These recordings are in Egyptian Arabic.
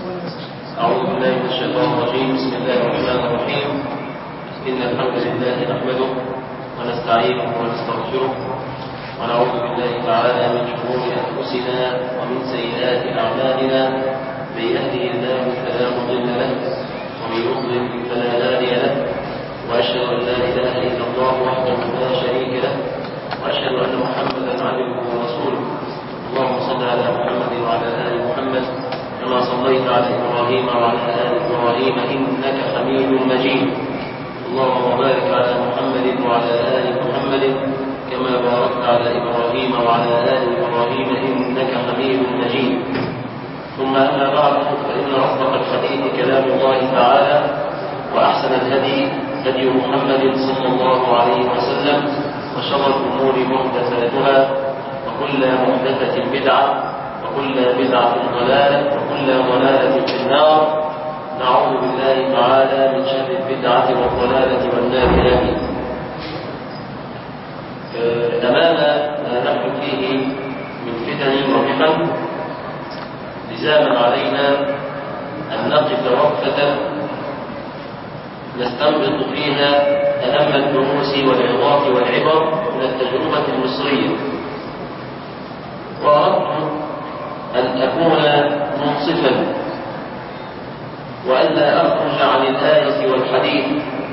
أعوذ بالله من الشيطان الرجيم بسم الله الرحمن الرحيم إن الحمد لله نحمده ونستعينه ونستغفره ونعوذ بالله تعالى من شرور أنفسنا ومن سيئات أعمالنا من يهده الله فلا مضل له ومن يضلل فلا هادي له وأشهد أن لا إله إلا الله وحده لا شريك له وأشهد أن محمدا عبده ورسوله اللهم صل على محمد وعلى آل محمد كما صليت على إبراهيم وعلى آل إبراهيم إنك حميد مجيد اللهم بارك على محمد وعلى آل محمد كما باركت على إبراهيم وعلى آل إبراهيم إنك حميد مجيد ثم أما بعد فإن أصدق الحديث كلام الله تعالى وأحسن الهدي هدي محمد صلى الله عليه وسلم وشر الأمور محدثاتها وكل محدثة بدعة وكل بدعة ضلالة وكل ضلالة في النار نعوذ بالله تعالى من شر البدعة والضلالة والنار آمين أمام ما نحن فيه من فتن ومحن لزاما علينا أن نقف وقفة نستنبط فيها أهم الدروس والعظات والعبر من التجربة المصرية وأردت أن أكون منصفا وألا أخرج عن الآية والحديث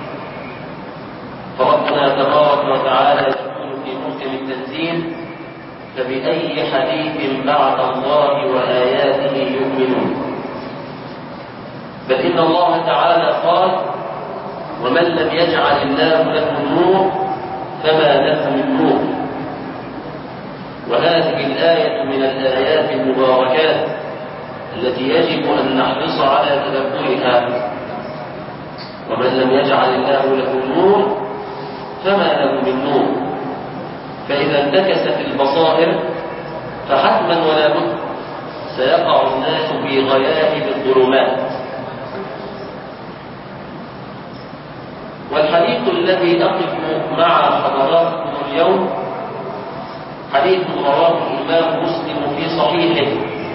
فربنا تبارك وتعالى يقول في محكم التنزيل فبأي حديث بعد الله وآياته يؤمنون بل إن الله تعالى قال ومن لم يجعل الله له النور فما له من نور وهذه الآية من الآيات المباركات التي يجب أن نحرص على تدبرها ومن لم يجعل الله له النور فما له من نور فإذا انتكست البصائر فحتما ولا بد سيقع الناس في غياهب الظلمات والحديث الذي أقف مع حضراتكم اليوم حديث رواه الإمام مسلم في صحيحه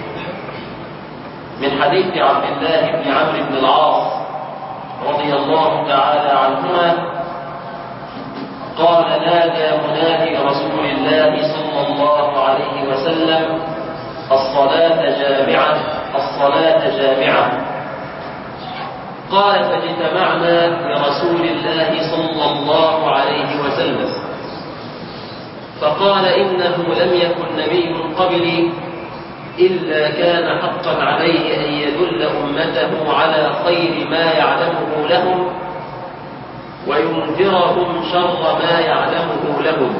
من حديث عبد الله بن عمرو بن العاص رضي الله تعالى عنهما قال نادى منادي رسول الله صلى الله عليه وسلم الصلاة جامعة الصلاة جامعة قال فاجتمعنا لرسول الله صلى الله عليه وسلم فقال إنه لم يكن نبي قبلي إلا كان حقا عليه أن يدل أمته على خير ما يعلمه لهم وينذرهم شر ما يعلمه لهم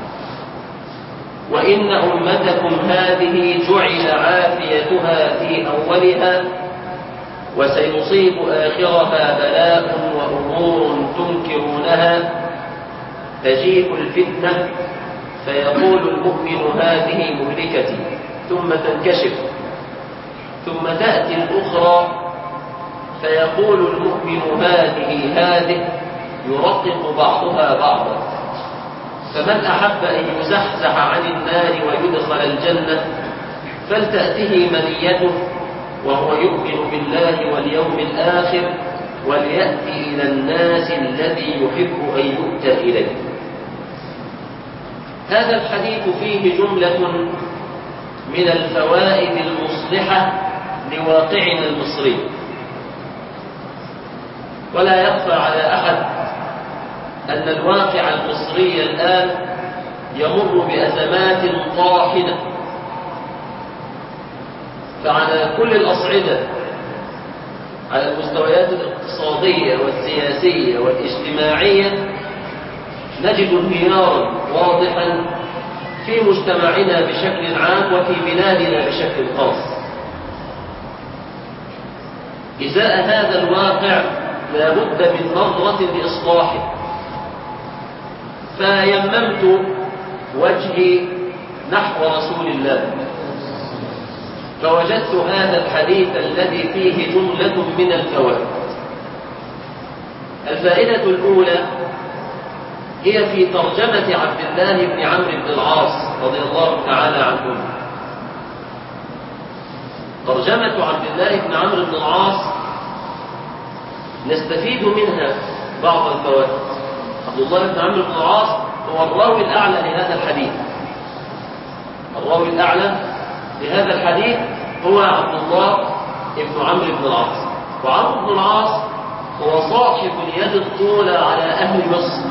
وإن أمتكم هذه جعل عافيتها في أولها وسيصيب آخرها بلاء وأمور تنكرونها تجيء الفتنة فيقول المؤمن هذه مهلكتي ثم تنكشف ثم تأتي الأخرى فيقول المؤمن هذه هذه يرقق بعضها بعضا فمن أحب أن يزحزح عن النار ويدخل الجنة فلتأته منيته وهو يؤمن بالله واليوم الآخر وليأتي إلى الناس الذي يحب أن يؤتى إليه هذا الحديث فيه جملة من الفوائد المصلحة لواقعنا المصري ولا يخفى على أحد أن الواقع المصري الآن يمر بأزمات طاحنة فعلى كل الأصعدة على المستويات الاقتصادية والسياسية والاجتماعية نجد انهيارا واضحا في مجتمعنا بشكل عام وفي بلادنا بشكل خاص إزاء هذا الواقع لا بد من نظرة لإصلاحه فيممت وجهي نحو رسول الله فوجدت هذا الحديث الذي فيه جملة من الفوائد الفائدة الأولى هي في ترجمة عبد الله بن عمرو بن العاص رضي الله تعالى عنهما ترجمة عبد الله بن عمرو بن العاص نستفيد منها بعض الفوائد عبد الله بن عمرو بن العاص هو الراوي الأعلى لهذا الحديث الراوي الأعلى لهذا الحديث هو عبد الله بن عمرو بن العاص وعمرو بن العاص هو صاحب اليد الطولى على أهل مصر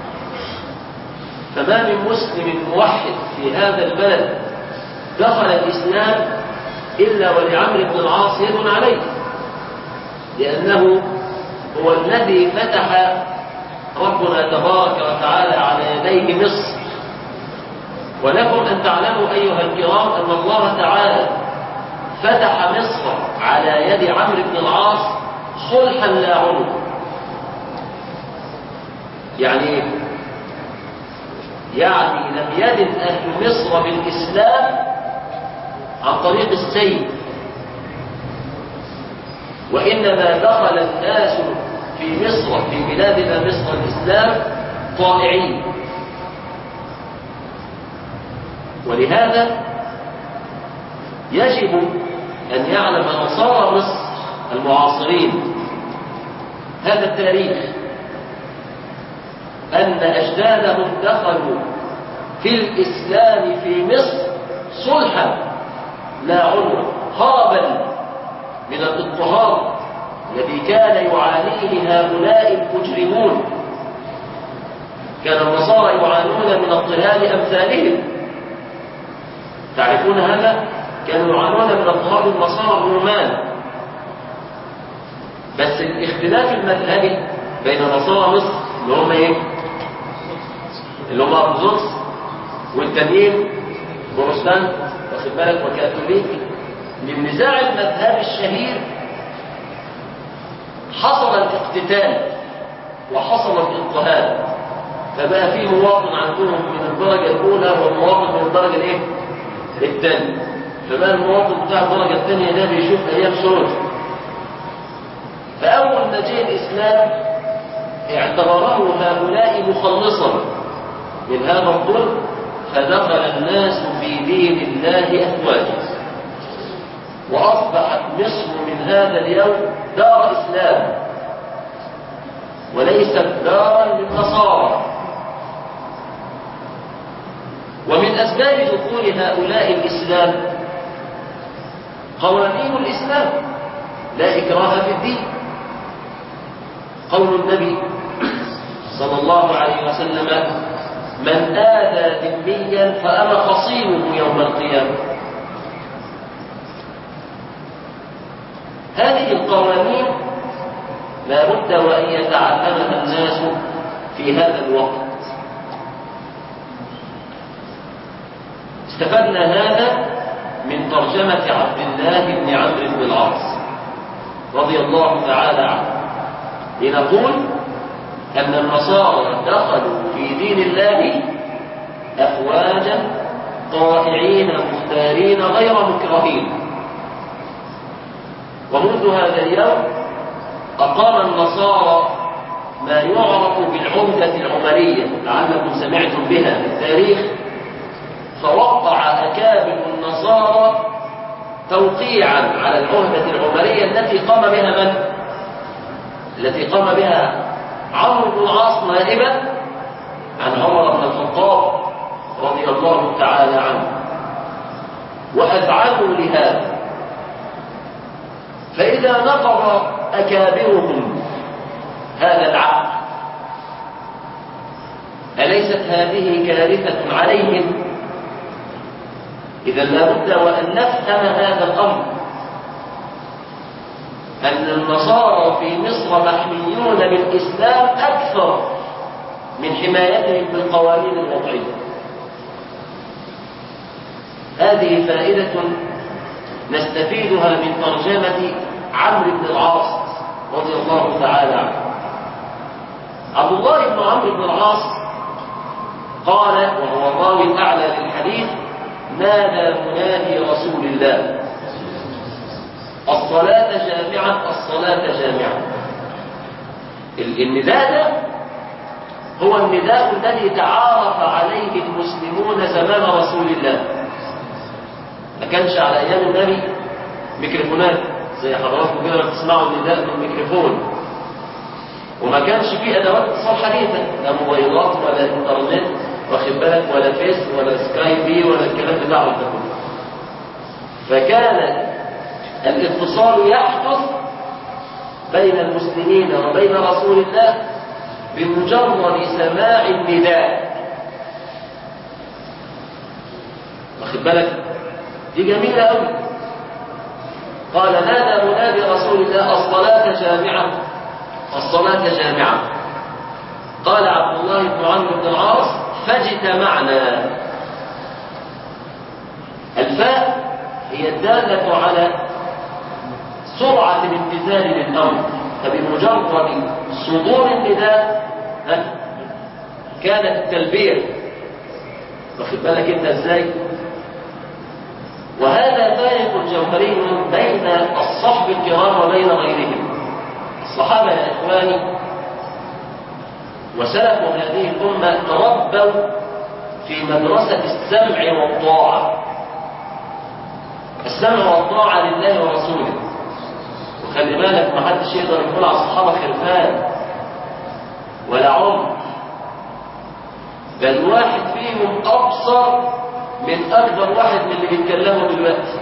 فما من مسلم موحد في هذا البلد دخل الإسلام إلا ولعمرو بن العاص يد عليه لأنه هو الذي فتح ربنا تبارك وتعالى على يديه مصر ولكم أن تعلموا أيها الكرام أن الله تعالى فتح مصر على يد عمرو بن العاص صلحا لا عنف يعني يعني لم يرد أهل مصر بالإسلام عن طريق السيف وإنما دخل الناس في مصر في بلادنا مصر الإسلام طائعين ولهذا يجب أن يعلم نصارى مصر المعاصرين هذا التاريخ أن أجدادهم دخلوا في الإسلام في مصر صلحا لا عنوة هربا من الاضطهاد الذي كان يعانيه هؤلاء المجرمون كان النصارى يعانون من اضطهاد أمثالهم تعرفون هذا؟ كانوا يعانون من اضطهاد النصارى الرومان بس الاختلاف المذهبي بين نصارى مصر اللي هم ايه؟ اللي هم ارثوذكس والتانيين بروتستانت واخد بالك وكاثوليك للنزاع المذهبي الشهير حصل الاقتتال وحصل الاضطهاد فبقى في مواطن عندهم من الدرجه الاولى ومواطن من الدرجه الايه؟ الثانيه فبقى المواطن بتاع الدرجه الثانيه ده بيشوف ايام سود فاول ما جاء الاسلام اعتبره هؤلاء مخلصا من هذا الظلم فدخل الناس في دين الله افواجا واصبحت مصر من هذا اليوم دار اسلام وليست دارا للنصارى ومن اسباب دخول هؤلاء الاسلام قوانين الاسلام لا اكراه في الدين قول النبي صلى الله عليه وسلم من آذى ذميا فأنا خصيمه يوم القيامة هذه القوانين لا بد وأن يتعلمها الناس في هذا الوقت استفدنا هذا من ترجمة عبد الله بن عمرو بن العاص رضي الله تعالى عنه لنقول أن النصارى دخلوا في دين الله أفواجا طائعين مختارين غير مكرهين ومنذ هذا اليوم أقام النصارى ما يعرف بالعمدة العمرية لعلكم سمعتم بها في التاريخ فوقع أكابر النصارى توقيعا على العهدة العمرية التي قام بها من؟ التي قام بها عمرو بن العاص نائبا عن عمر بن الخطاب رضي الله تعالى عنه وأذعنوا لهذا فإذا نقض أكابرهم هذا العقد أليست هذه كارثة عليهم إذا لابد وأن نفهم هذا الأمر أن النصارى في مصر محميون بالإسلام أكثر من حمايتهم بالقوانين الوضعية هذه فائدة نستفيدها من ترجمة عمرو بن العاص رضي الله تعالى عنه عبد الله بن عمرو بن العاص قال وهو الراوي الأعلى للحديث نادى منادي رسول الله الصلاة جامعة الصلاة جامعة النداء ده هو النداء الذي تعارف عليه المسلمون زمان رسول الله ما كانش على أيام النبي ميكروفونات زي حضراتكم كده بتسمعوا النداء من الميكروفون وما كانش فيه ادوات اتصال حديثه لا موبايلات ولا انترنت واخد بالك ولا فيس ولا سكاي بي ولا الكلام بتاعهم ده كله فكان الاتصال يحدث بين المسلمين وبين رسول الله بمجرد سماع النداء واخد بالك دي جميلة قوي قال نادى منادي رسول الله الصلاة جامعة الصلاة جامعة قال عبد الله بن عمرو بن العاص فاجتمعنا الفاء هي الدالة على سرعة الامتثال للأمر فبمجرد صدور النداء كانت التلبية واخد بالك انت ازاي وهذا فارق جوهري بين الصحب الكرام وبين غيرهم الصحابة يا إخواني وسلف هذه الأمة تربوا في مدرسة السمع والطاعة السمع والطاعة لله ورسوله وخلي بالك ما حدش يقدر يقول على الصحابة خرفان ولا عمر بل واحد فيهم أبصر من أكبر واحد من اللي بيتكلموا دلوقتي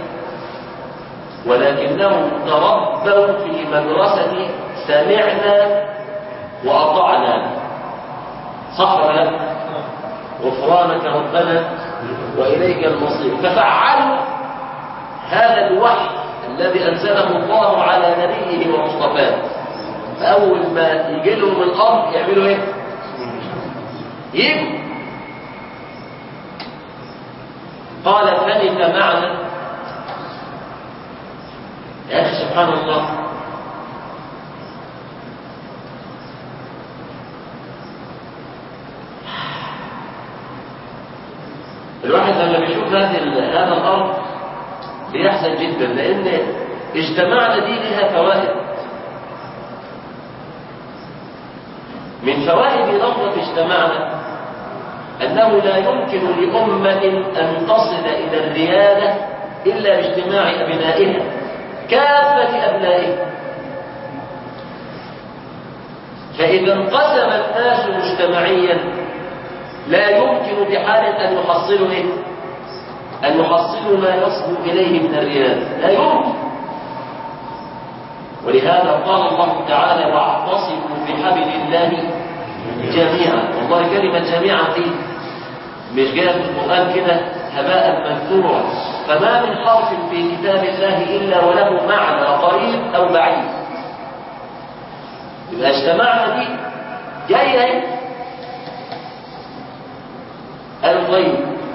ولكنهم تربوا في مدرسة سمعنا وأطعنا صح ولا لا؟ غفرانك ربنا وإليك المصير ففعلوا هذا الوحي الذي أنزله الله على نبيه ومصطفاه فأول ما يجي لهم الأمر يعملوا إيه؟ يجوا قال فلك معنا يا أخي سبحان الله الواحد لما بيشوف هذه هذا الأرض بيحزن جدا لأن اجتماعنا دي لها فوائد من فوائد لفظة اجتماعنا أنه لا يمكن لأمة أن تصل إلى الريادة إلا باجتماع أبنائها كافة أبنائها فإذا انقسم الناس مجتمعيا لا يمكن بحال أن يحصلوا إيه؟ أن يحصلوا ما يصل إليه من الريادة لا يمكن ولهذا قال الله تعالى واعتصموا بحبل الله جميعا والله كلمة جميعا دي مش جايه في القرآن كده هباء منثورا فما من حرف في كتاب الله إلا وله معنى قريب أو بعيد يبقى اجتمعنا دي جاية اهي قالوا طيب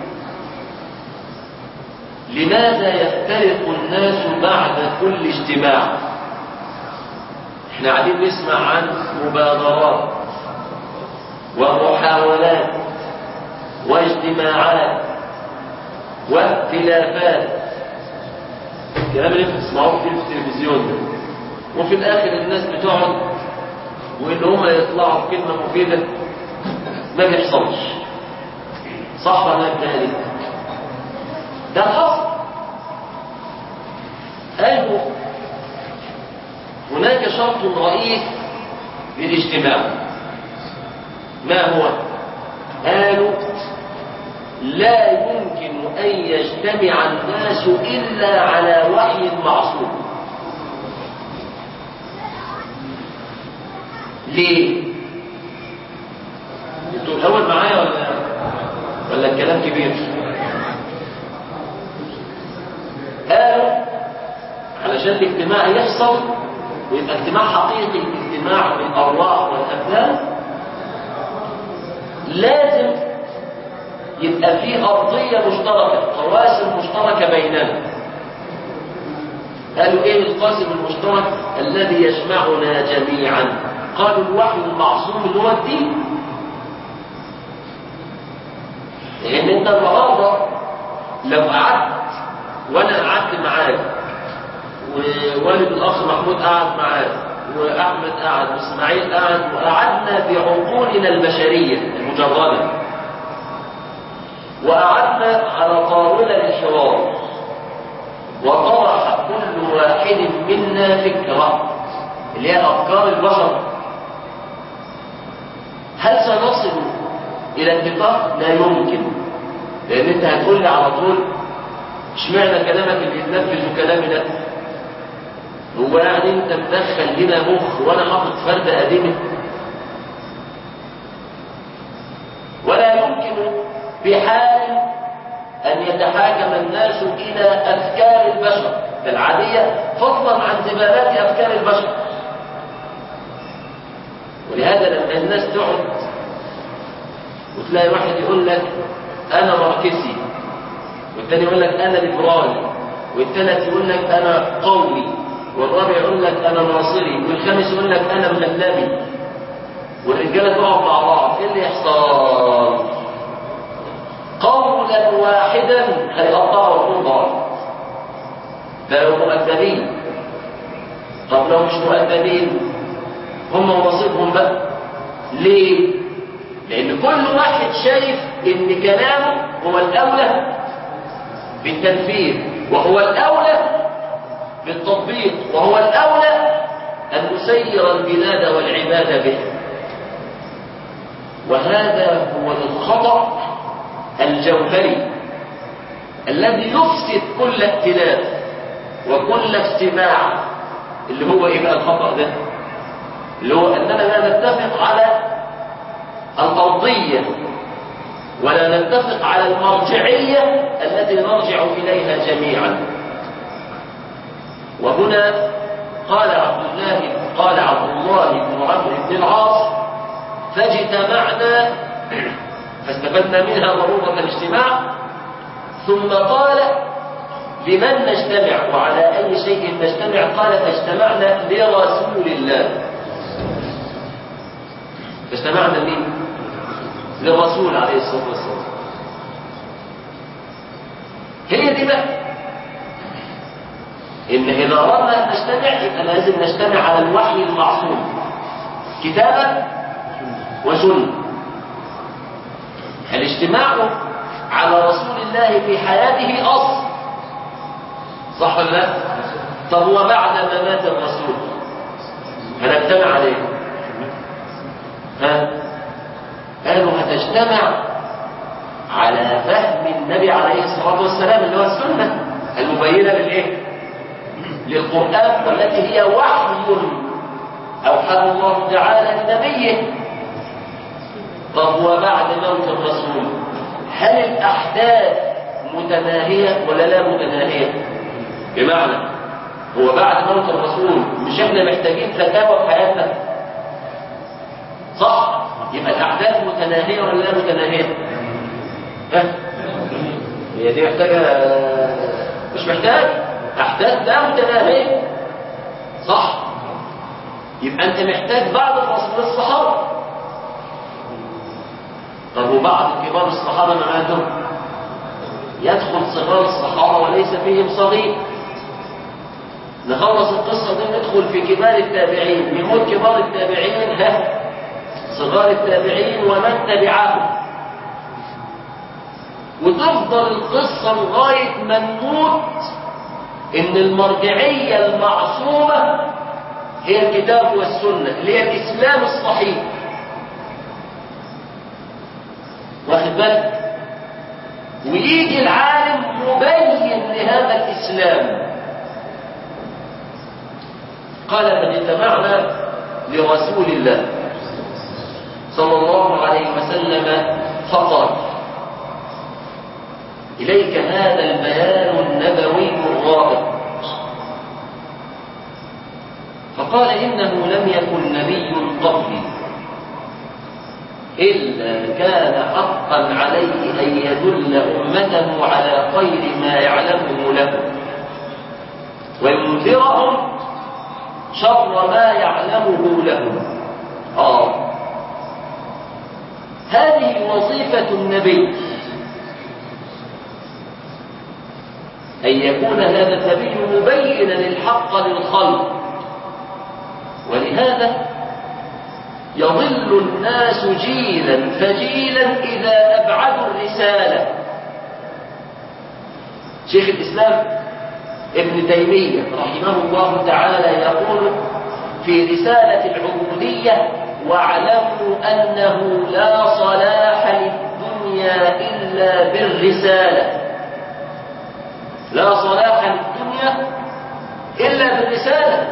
لماذا يفترق الناس بعد كل اجتماع احنا قاعدين نسمع عن مبادرات ومحاولات واجتماعات واختلافات الكلام اللي انتوا بتسمعوه كتير في التلفزيون ده وفي الاخر الناس بتقعد وان هم يطلعوا بكلمه مفيده ما بيحصلش صح ولا لا ده حصل قالوا هناك شرط رئيس للاجتماع ما هو قالوا لا يمكن أن يجتمع الناس إلا على وحي معصوم ليه انتوا الأول معايا ولا ولا الكلام كبير قالوا علشان الاجتماع يحصل ويبقى اجتماع حقيقي اجتماع بالأرواح والأبدان لازم يبقى في أرضية مشتركة قواسم مشتركة بيننا قالوا ايه القاسم المشترك الذي يجمعنا جميعا قالوا الوحي المعصوم اللي هو الدين لان انت النهارده لو قعدت وانا قعدت معاك ووالد الاخ محمود قعد معاك واحمد قعد واسماعيل قعد وقعدنا بعقولنا البشريه المجرده وقعدنا على طاوله الحوار وطرح كل واحد منا فكرة اللي هي أفكار البشر هل سنصل إلى اتفاق؟ لا يمكن لأن أنت هتقول لي على طول اشمعنى كلامك اللي يتنفذ وكلامي ده هو يعني انت مدخل هنا مخ وانا حاطط فرد قديمه ولا يمكن بحال ان يتحاكم الناس الى افكار البشر العاديه فضلا عن زبالات افكار البشر ولهذا لما الناس تقعد وتلاقي واحد يقول لك انا ماركسي والتاني يقول لك انا ليبرالي والثالث يقول لك انا قومي والرابع يقول لك انا ناصري والخامس يقول لك انا مغلبي والرجاله تقعد مع بعض ايه اللي يحصل قولا واحدا هيقطعوا كل بعض ده لو مؤدبين طب لو مش مؤدبين هم ونصيبهم بقى ليه لان كل واحد شايف ان كلامه هو الاولى بالتنفيذ وهو الاولى بالتطبيق وهو الأولى أن نسير البلاد والعباد به وهذا هو الخطأ الجوهري الذي يفسد كل ائتلاف وكل اجتماع اللي هو ايه بقى الخطأ ده اللي هو أننا لا نتفق على الأرضية ولا نتفق على المرجعية التي نرجع إليها جميعا وهنا قال عبد الله قال عبد الله بن عمرو بن العاص فاجتمعنا فاستفدنا منها ضرورة الاجتماع ثم قال لمن نجتمع وعلى أي شيء نجتمع قال فاجتمعنا لرسول الله فاجتمعنا مين؟ للرسول عليه الصلاة والسلام هي دي بقى إن إذا أردنا أن نجتمع يبقى لازم نجتمع على الوحي المعصوم كتابا وسنة الاجتماع على رسول الله في حياته أصل صح ولا لا؟ طب وبعد ما مات الرسول هنجتمع عليه ها؟ قالوا هتجتمع على فهم النبي عليه الصلاة والسلام اللي هو السنة المبينة للإيه؟ للقرآن والتي هي وحي أوحى الله تعالى لنبيه طب وبعد موت الرسول هل الأحداث متناهية ولا لا متناهية بمعنى هو بعد موت الرسول مش احنا محتاجين فتاوى في حياتنا صح يبقى الأحداث متناهية ولا لا متناهية ها هي دي محتاجة مش محتاج أحداث لا متناهية صح يبقى أنت محتاج بعض الرسول الصحابة طب وبعض كبار الصحابة ما ماتوا يدخل صغار الصحابة وليس فيهم صغير نخلص القصة دي ندخل في كبار التابعين يموت كبار التابعين ها صغار التابعين ومن تبعهم وتفضل القصة لغاية ما نموت إن المرجعية المعصومة هي الكتاب والسنة اللي هي الإسلام الصحيح واخد بالك ويجي العالم مبين لهذا الإسلام قال فاجتمعنا لرسول الله صلى الله عليه وسلم فقال إليك هذا البيان النبوي الرائع فقال إنه لم يكن نبي قبلي إلا كان حقا عليه أن يدل أمته على خير ما يعلمه لهم وينذرهم شر ما يعلمه لهم آه هذه وظيفة النبي أن يكون هذا النبي مبينا الحق للخلق ولهذا يضل الناس جيلا فجيلا إذا أبعدوا الرسالة شيخ الإسلام ابن تيمية رحمه الله تعالى يقول في رسالة العبودية واعلموا أنه لا صلاح للدنيا إلا بالرسالة لا صلاح للدنيا إلا بالرسالة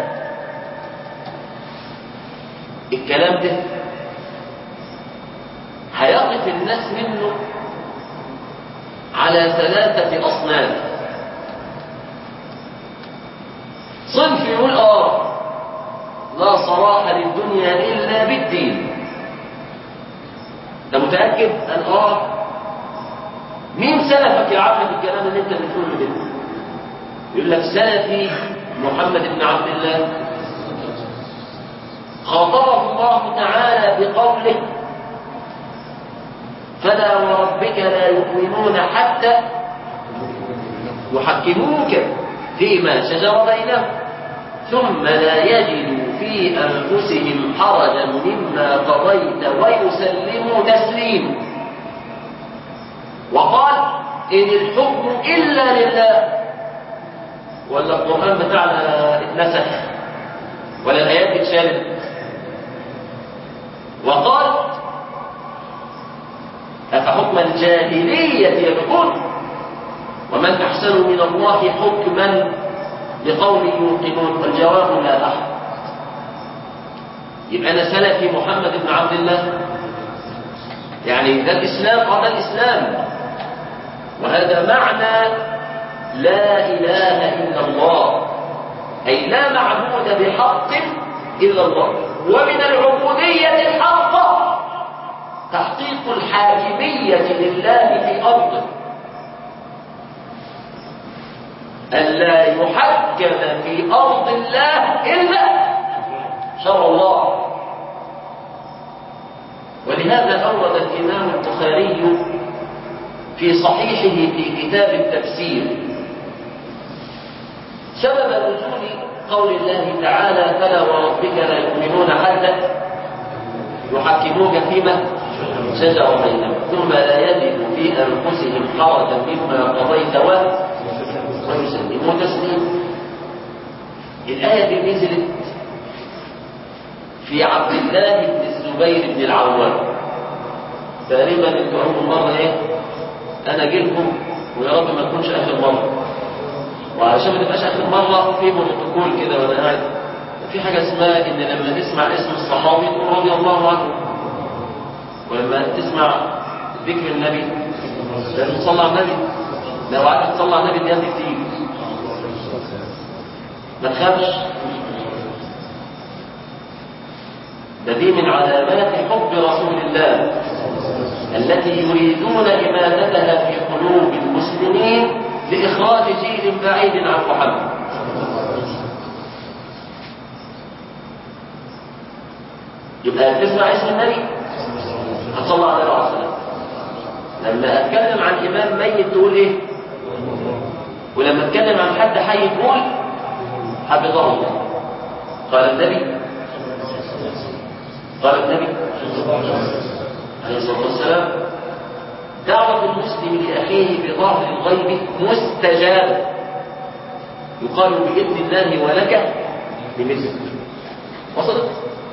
الكلام ده هيقف الناس منه على ثلاثة أصناف صنف يقول آه لا صلاح للدنيا إلا بالدين أنت متأكد أن آه مين سلفك يا عم في الكلام اللي أنت بتقوله ده يقول لك سلفي محمد بن عبد الله خاطبه الله تعالى بقوله فلا وربك لا يؤمنون حتى يحكموك فيما شجر بينهم ثم لا يجدوا في أنفسهم حرجا مما قضيت ويسلموا تسليما وقال إن الحكم إلا لله ولا القرآن بتاعنا اتنسخ ولا الآيات اتشالت وقال أفحكم الجاهلية يبغون ومن أحسن من الله حكما لقوم يوقنون والجواب لا أحد يبقى أنا سلفي محمد بن عبد الله يعني ده الإسلام أه ده الإسلام وهذا معنى لا إله إلا الله أي لا معبود بحق إلا الله ومن العبودية الحقة تحقيق الحاكمية لله في أرضه ألا يحكم في أرض الله إلا شرع الله ولهذا أورد الإمام البخاري في صحيحه في كتاب التفسير سبب نزول قول الله تعالى فلا وربك لا يؤمنون حتى يحكموك فيما شجر بينهم ثم لا يجد في انفسهم حرجا مما قضيت ويسلموا تسليما الايه دي نزلت في عبد الله بن الزبير بن العوام تقريبا انتوا اول مره ايه انا جيلكم ويا رب ما تكونش اخر مره وعشان ما تبقاش اخر مره في بروتوكول كده وانا قاعد في حاجه اسمها ان لما تسمع اسم الصحابي تقول رضي الله عنه ولما تسمع ذكر النبي لازم تصلي على النبي لو قعدت تصلي على النبي دي كتير ما تخافش ده دي من علامات حب رسول الله التي يريدون إماتتها في قلوب المسلمين لإخراج جيل بعيد عن محمد يبقى تسمع اسم النبي هتصلى على النبي عليه الصلاة لما أتكلم عن إمام ميت تقول إيه؟ ولما أتكلم عن حد حي تقول حفظه الله قال النبي قال النبي عليه الصلاة والسلام دعوة المسلم لأخيه بظاهر الغيب مستجابة يقال بإذن الله ولك بمثل وصلت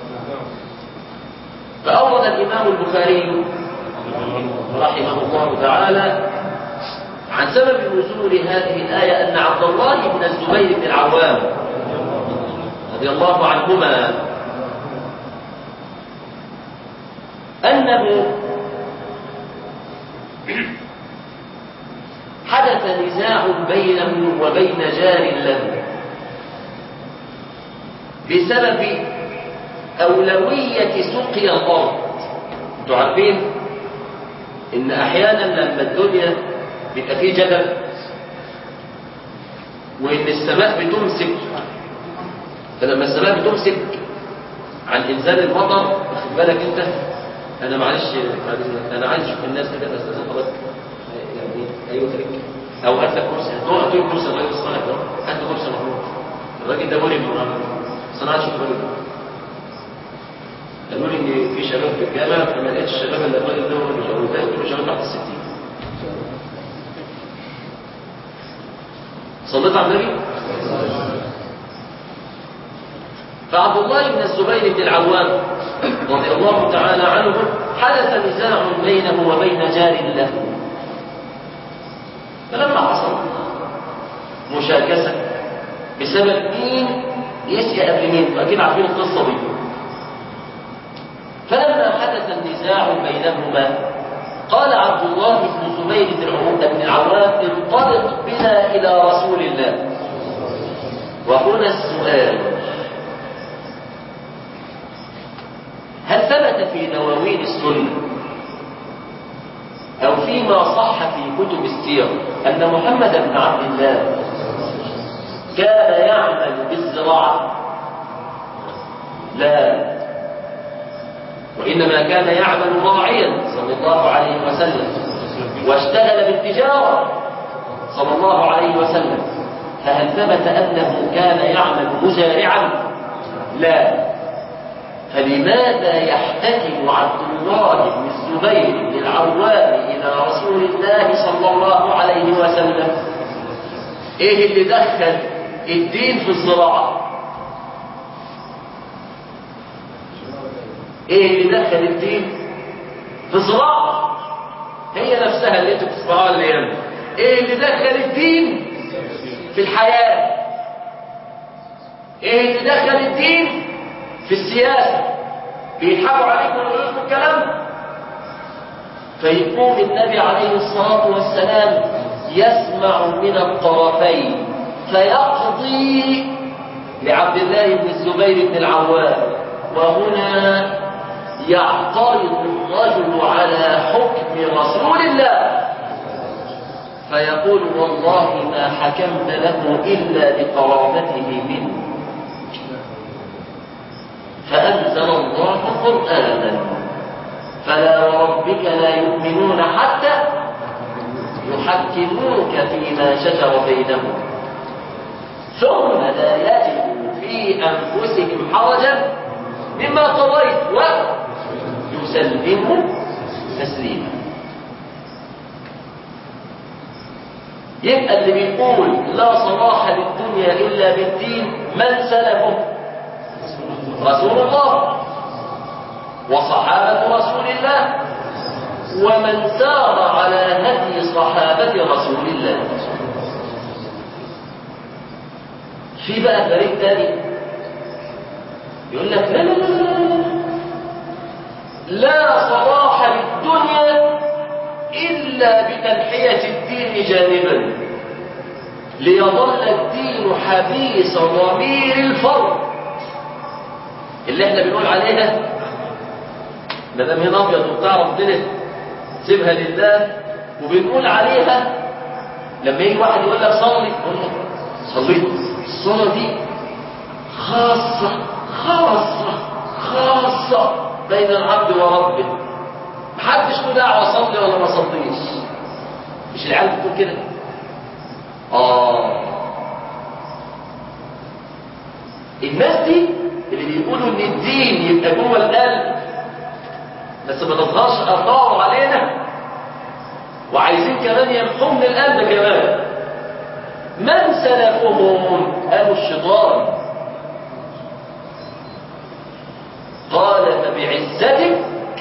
فأورد الإمام البخاري رحمه الله تعالى عن سبب نزول هذه الآية أن عبد الله بن الزبير بن العوام رضي الله عنهما أنه حدث نزاع بينه وبين جار له بسبب أولوية سقيا الأرض انتوا عارفين إن أحيانا لما الدنيا بيبقى فيه جبل وإن السماء بتمسك فلما السماء بتمسك عن إنزال المطر واخد بالك أنت أنا معلش أنا عايز أشوف الناس كده بس لازم حضرتك يعني أيوه ترك أو هات لك كرسي هات له كرسي الراجل الصالح ده هات له كرسي محمود الراجل ده مريم بس أنا عايز أشوف الراجل ده قالوا لي ان في شباب في الجامعه فما لقيتش الشباب اللي الراجل ده هو اللي شغال ده قلت له شباب تحت الستين صليت على النبي فعبد الله بن الزبير بن العوام رضي الله تعالى عنه حدث نزاع بينه وبين جار له فلما حصل مشاكسة بسبب مين يسقي قبل مين فأكيد عارفين القصة دي فلما حدث النزاع بينهما قال عبد الله بن زبير بن العوام انطلق بنا إلى رسول الله وهنا السؤال هل ثبت في دواوين السنة أو فيما صح في كتب السير أن محمد بن عبد الله كان يعمل بالزراعة لا وإنما كان يعمل راعيا صلى الله عليه وسلم واشتغل بالتجارة صلى الله عليه وسلم فهل ثبت أنه كان يعمل مزارعا لا فلماذا يحتكم عبد الله بن الزبير بن العوام إلى رسول الله صلى الله عليه وسلم إيه اللي دخل الدين في الزراعة إيه اللي دخل الدين في الزراعة هي نفسها اللي انتوا بتسمعوها الأيام إيه اللي دخل الدين في الحياة إيه اللي دخل الدين في السياسة بيضحكوا عليكم ويقولوا لكم الكلام فيقوم النبي عليه الصلاة والسلام يسمع من الطرفين فيقضي لعبد الله بن الزبير بن العوام وهنا يعترض الرجل على حكم رسول الله فيقول والله ما حكمت له إلا لقرابته منه فأنزل الله قرآنا فلا وربك لا يؤمنون حتى يحكموك فيما شجر بينهم ثم لا يجدوا في أنفسهم حرجا مما قضيت ويسلموا تسليما يبقى اللي بيقول لا صلاح للدنيا إلا بالدين من سلفه رسول الله وصحابة رسول الله ومن سار على هدي صحابة رسول الله في بقى فريق تاني يقول لك لا لا لا لا لا صلاح للدنيا إلا بتنحية الدين جانبا ليظل الدين حبيس ضمير الفرد اللي احنا بنقول عليها ما دام هنا ابيض وبتعرف دنيا سيبها لله وبنقول عليها لما يجي واحد يقول لك صلي يقول لك صليت الصلاه دي خاصه خاصه خاصه بين العبد وربه محدش له دعوه صلي ولا ما صليش مش العيال بتقول كده اه الناس دي اللي بيقولوا ان الدين يبقى جوه القلب بس ما تظهرش اثاره علينا وعايزين كمان يمحوا من القلب كمان من سلفهم قالوا الشيطان قال فبعزتك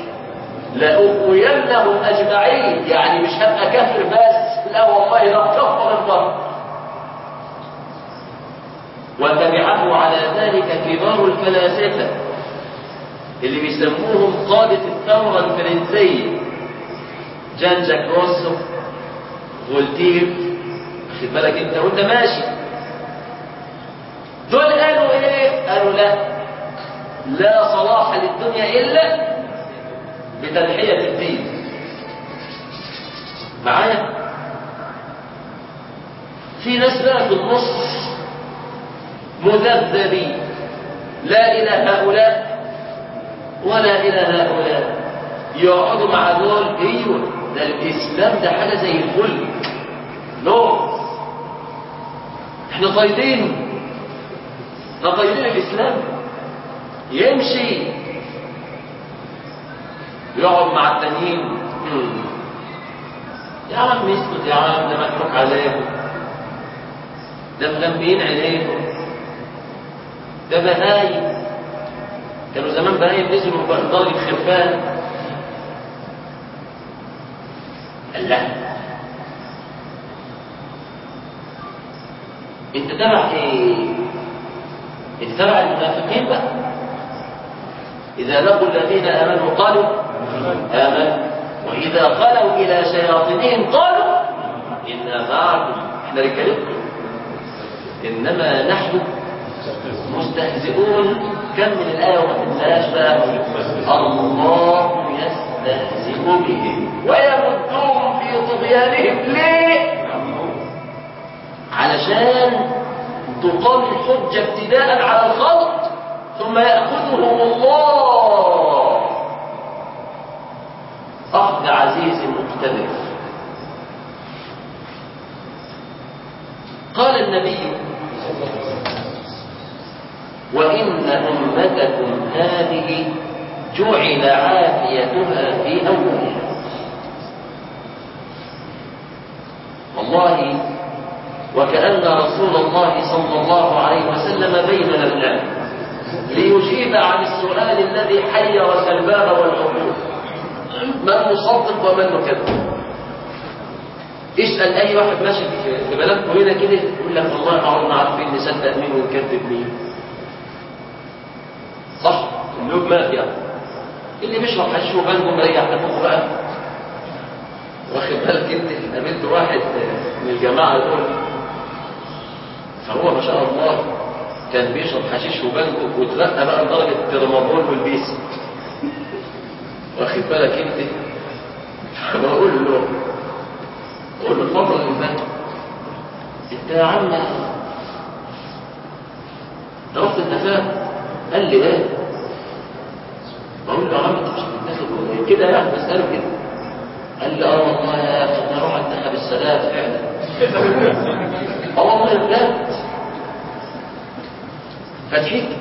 لأغوينهم أجمعين يعني مش هبقى كافر بس لا والله لا كفر الفرق وتبعه على ذلك كبار الفلاسفة اللي بيسموهم قادة الثورة الفرنسية جان جاك روسو فولتير خد بالك انت وانت ماشي دول قالوا ايه قالوا لا لا صلاح للدنيا الا بتنحية الدين معايا في ناس بقى في النص مذبذبين لا إلى هؤلاء ولا إلى هؤلاء يقعدوا مع دول ايوه ده الاسلام ده حاجه زي الفل نو احنا طايلين احنا طايلين الاسلام يمشي يقعد مع التانيين يا عم اسكت يا عم ده مضحوك عليهم ده مغميين عينيهم ده بهايم كانوا زمان بهايم نزلوا درجة خرفان قال لا انت تبع ايه انت تبع المنافقين بقى اذا لقوا الذين امنوا قالوا امنوا واذا خلوا الى شياطينهم قالوا انا معكم احنا رجالتكم انما نحن مستهزئون كم من الايه وما تنساهاش بقى الله يستهزئ بهم ويمدهم في طغيانهم ليه علشان تقام الحجة ابتداء على الخلق ثم يأخذهم الله أخذ عزيز مقتدر قال النبي وإن أمتكم هذه جعل عافيتها في أولها والله وكأن رسول الله صلى الله عليه وسلم بيننا الآن ليجيب عن السؤال الذي حير الألباب والعقول من مصدق ومن مكذب اسأل أي واحد ماشي في بلدكم هنا كده يقول لك والله عمرنا عارفين نصدق مين ونكذب مين صح اللوب مات يعني اللي بيشرب حشيش وبنجم مريح نفوقه بقى واخد بالك انت قابلت واحد من الجماعه دول فهو ما شاء الله كان بيشرب حشيش وبنجم وترقى بقى لدرجه الترمادول والبيس واخد بالك انت بقول له قول له اتفضل يا فندم انت يا عم رحت النفاق قال لي ايه بقول له يا عم انت مش هتتاخد كده يعني بساله كده قال لي اه والله يا اخي انا اروح انتخب السادات فعلا اه والله بجد فضحكت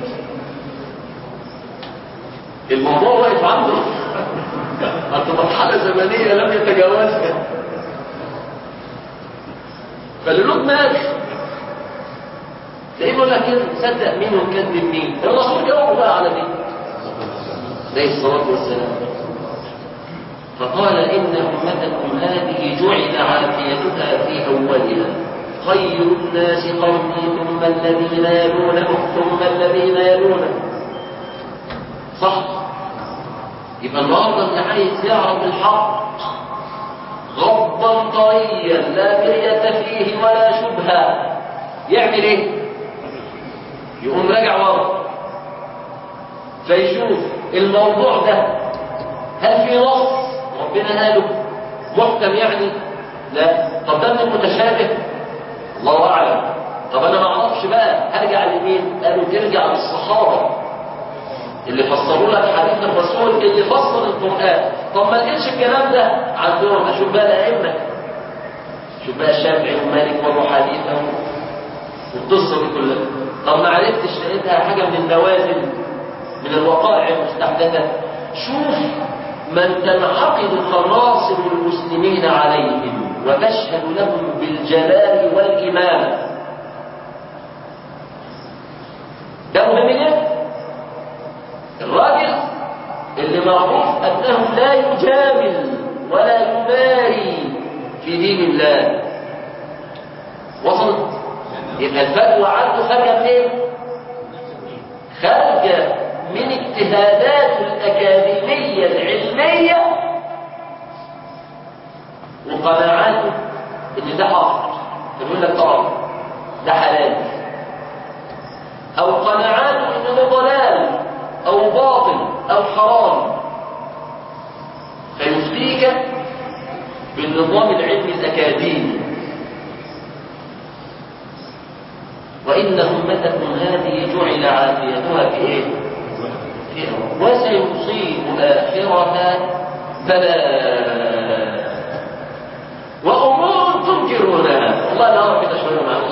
الموضوع واقف عنده عند مرحله زمنيه لم يتجاوزها فاللوب مات تلاقيه يقول لك كده صدق مين وكذب مين الرسول جاوب بقى على دي عليه الصلاه والسلام فقال إن أمتكم هذه جعل عافيتها في أولها خير الناس قومي ثم الذين يلونهم ثم الذين يلونهم صح يبقى النهارده اللي عايز يعرف الحق غضا طريا لا مرية فيه ولا شبهة يعمل ايه؟ يقوم راجع ورا فيشوف الموضوع ده هل في نص ربنا قاله محكم يعني لا طب ده من متشابه الله اعلم طب انا ما اعرفش بقى هرجع لمين قالوا ترجع للصحابه اللي فسروا لك حديث الرسول اللي فسر القران طب ما لقيتش الكلام ده عندهم اشوف بقى الائمه شوف بقى الشافعي ومالك وابو حنيفه والقصه دي كلها طب ما عرفتش لقيتها حاجه من النوازل من الوقائع المستحدثه شوف من تنعقد خناصر المسلمين عليهم وتشهد لهم بالجلال والإمامة ده مهم جدا الراجل اللي معروف أنه لا يجامل ولا يماري في دين الله وصلت يبقى الفتوى عنده خارجة منين؟ خارجة من اجتهادات الأكاديمية العلمية وقناعاته إن ده حق فيقول لك طبعا ده حلال أو قناعاته إن ده ضلال أو باطل أو حرام فيفتيك بالنظام العلمي الأكاديمي وإن أمتكم هذه جعل عافيتها في إيه؟ وسيصيب آخرها بلاء وأمور تنكرونها والله لا أعرف كده شوية معلش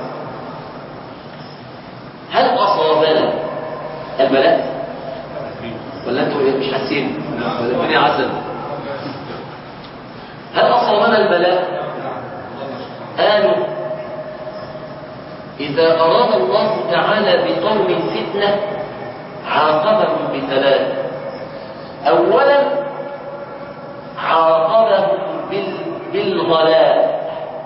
هل أصابنا البلاء؟ ولا أنتوا مش حاسين؟ ولا الدنيا عسل؟ هل أصابنا البلاء؟ قالوا إذا أراد الله تعالى بقوم فتنة عاقبهم بثلاث أولا عاقبهم بال... بالغلاء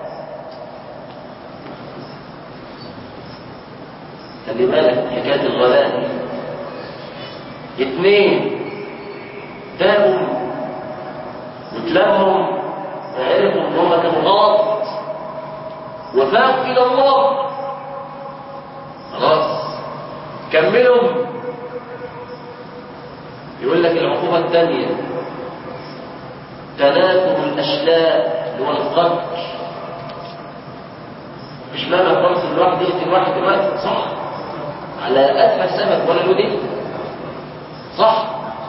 خلي بالك حكاية الغلاء دي اثنين تابوا وتلموا وعرفوا ان هم كانوا غلط وفاقوا الى الله خلاص كملوا يقول لك العقوبة الثانية تناثر الأشلاء اللي هو القتل مش معنى خالص ان الواحد يقتل واحد دلوقتي صح على أتفه سبب ولا له دين صح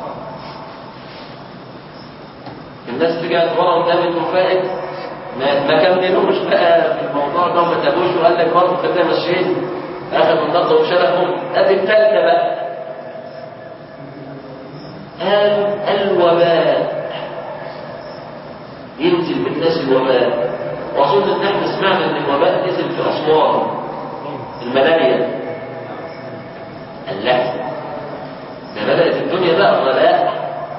الناس رجعت ورا وقامت وفاقت ما ما كملوش بقى في الموضوع ده وما تابوش وقال لك برضه خدنا ماشيين اخذوا النقطه وشرفهم ادي الثالثه بقى قال الوباء ينزل بالناس الوباء واظن ان احنا سمعنا ان الوباء نزل في اسوان الملايا اللحم ده بدات الدنيا بقى غلاء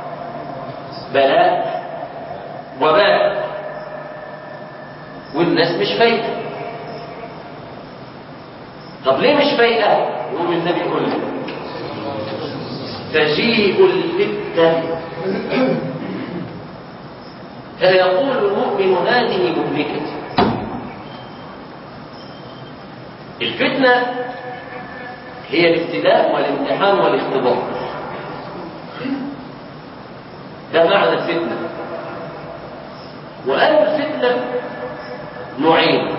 بلاء وباء والناس مش فايقه طب ليه مش فايقه يقول النبي يقول لك تجيء الفتنه فيقول المؤمن هذه مهلكتي الفتنه هي الابتلاء والامتحان والاختبار ده معنى الفتنه وقالوا الفتنه نوعين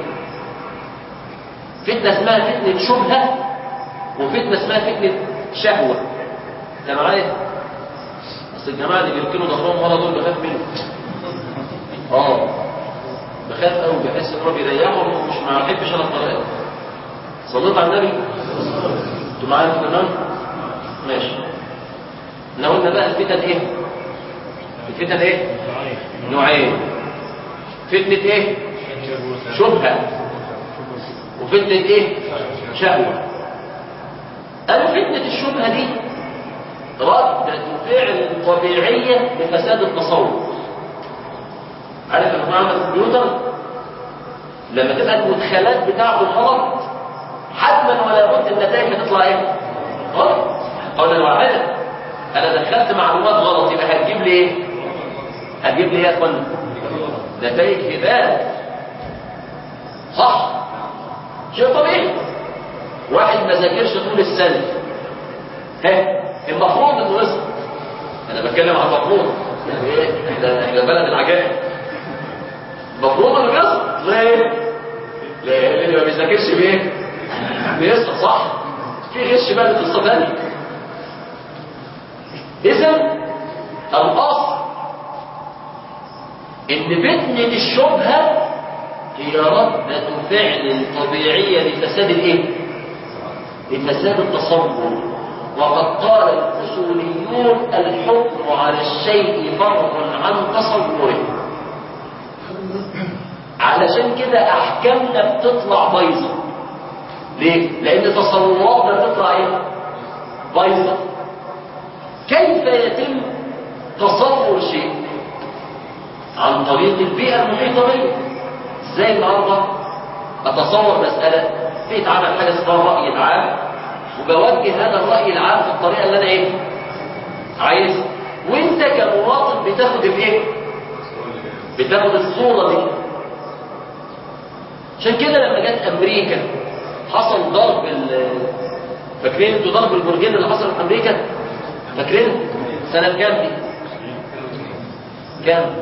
فتنة اسمها فتنة شبهة وفتنة اسمها فتنة شهوة ده معايا بس الجماعة اللي بيركنوا ظهرهم ورا دول بخاف منهم اه بخاف قوي بحس ان هو بيريحهم ومش ما بحبش انا الطريقة صليت على النبي انتوا معايا في الإمام ماشي احنا قلنا بقى الفتن ايه الفتن ايه نوعين فتنة ايه شبهة وفتنة ايه شهوة قالوا فتنة الشبهة دي ردة فعل طبيعية لفساد التصور عارف لما عمل الكمبيوتر لما تبقى المدخلات بتاعته غلط حتما ولا بد النتائج هتطلع ايه غلط قولا واحدا انا دخلت معلومات غلط يبقى هتجيب لي ايه هتجيب لي ايه يا اخوانا نتائج هبال صح شيء طبيعي واحد ما ذاكرش طول السنه ها المفروض انه يسقط انا بتكلم عن المفروض يعني ايه احنا احنا بلد العجائب المفروض انه يسقط ليه؟ ليه؟ اللي ما بيذاكرش بايه؟ بيسقط صح؟ في غش بقى قصه ثانيه اذا الاصل ان فتنه الشبهه هي ردة فعل طبيعية لفساد الايه؟ لفساد التصور وقد قال الأصوليون الحكم على الشيء فرع عن تصوره علشان كده أحكامنا بتطلع بايظة ليه؟ لأن تصوراتنا بتطلع ايه؟ بايظة كيف يتم تصور شيء؟ عن طريق البيئة المحيطة بيه ازاي النهارده اتصور مساله في اتعمل حاجه اسمها الراي العام وبوجه هذا الراي العام في الطريقه اللي انا ايه عايز وانت كمواطن بتاخد الايه بتاخد الصوره دي عشان كده لما جت امريكا حصل ضرب فاكرين انتوا ضرب البرجين اللي حصل في امريكا فاكرين سنه كام دي كام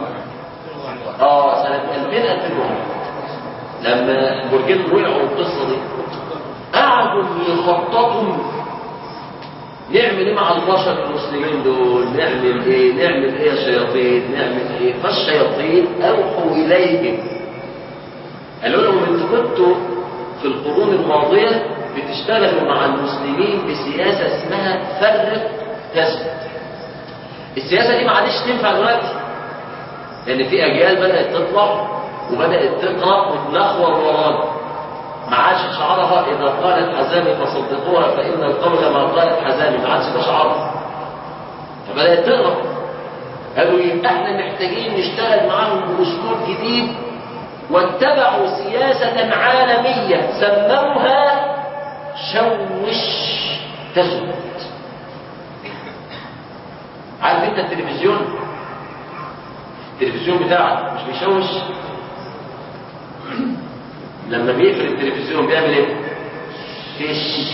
اه سنة 2000 2001 لما البرجين وقعوا القصة دي قعدوا يخططوا نعمل ايه مع البشر المسلمين دول نعمل ايه نعمل ايه يا شياطين نعمل ايه فالشياطين اوحوا اليهم قالوا لهم انتوا كنتوا في القرون الماضية بتشتغلوا مع المسلمين بسياسة اسمها فرق تثبت السياسة دي ما عادش تنفع دلوقتي لان في اجيال بدات تطلع وبدات تقرا وتنخور ورانا ما عادش شعرها إذا قالت حزامي فصدقوها فإن القول ما قالت حزامي ما عادش ده شعرها فبدأت تغرب قالوا يبقى احنا محتاجين نشتغل معاهم بأسلوب جديد واتبعوا سياسة عالمية سموها شوش تسود عارف انت التلفزيون التلفزيون بتاعك مش بيشوش لما بيقفل التلفزيون بيعمل ايه تش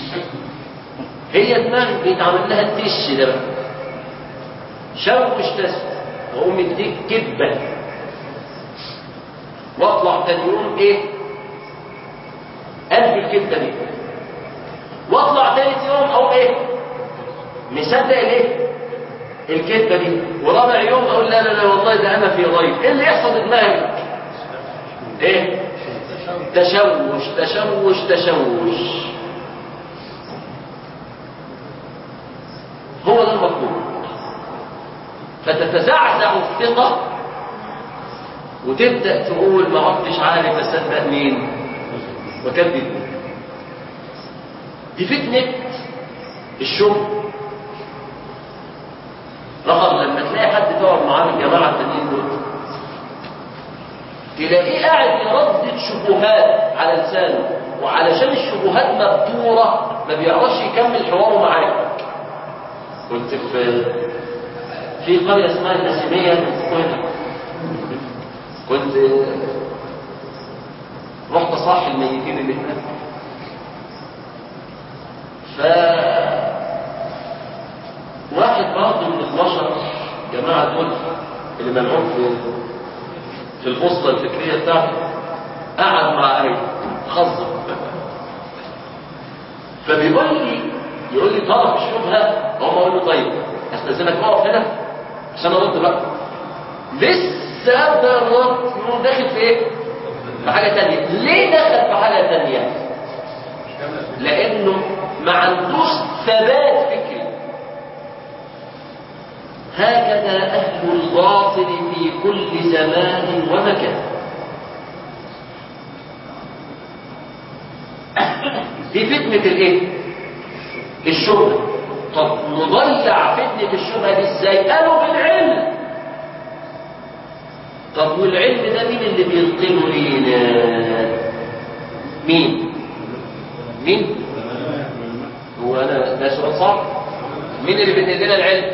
هي دماغ بيتعمل لها التش ده بقى شوش تسود واقوم مديك كذبه واطلع تاني يوم ايه قلب الكذبه دي واطلع تالت يوم او ايه مصدق الايه الكذبه دي ورابع يوم اقول لا لا لا والله ده انا في ضيف ايه اللي يحصل في دماغك ايه تشوش تشوش تشوش هو ده المطلوب فتتزعزع الثقه وتبدا تقول ما عدتش عارف اصدق مين وكذب مين دي فتنه الشغل رغم لما تلاقي حد تقعد معاه من الجماعه التانيين دول تلاقيه قاعد يردد شبهات على لسانه وعلشان الشبهات مبتوره ما بيعرفش يكمل حواره معاك كنت في في قريه اسمها النسيميه في القاهره كنت رحت صاحي الميتين اللي هناك ف واحد برضه من البشر جماعة دول اللي ملعوب في في البوصلة الفكرية بتاعته قعد مع أهلي خزر فبيقول لي يقول لي طرف الشبهة هم اقول له طيب استاذنك اقف هنا عشان ارد بقى لسه ده الرد يقوم داخل في ايه؟ في حاجة تانية ليه دخل في حاجة تانية؟ لأنه ما عندوش ثبات فكري هكذا أهل الباطل في كل زمان ومكان دي فتنة الايه؟ الشبهة طب نضيع فتنة الشبهة دي ازاي؟ قالوا بالعلم طب والعلم ده مين اللي بيلقنه لينا؟ مين؟ مين؟ هو انا ده سؤال صعب؟ مين اللي بينقل لنا العلم؟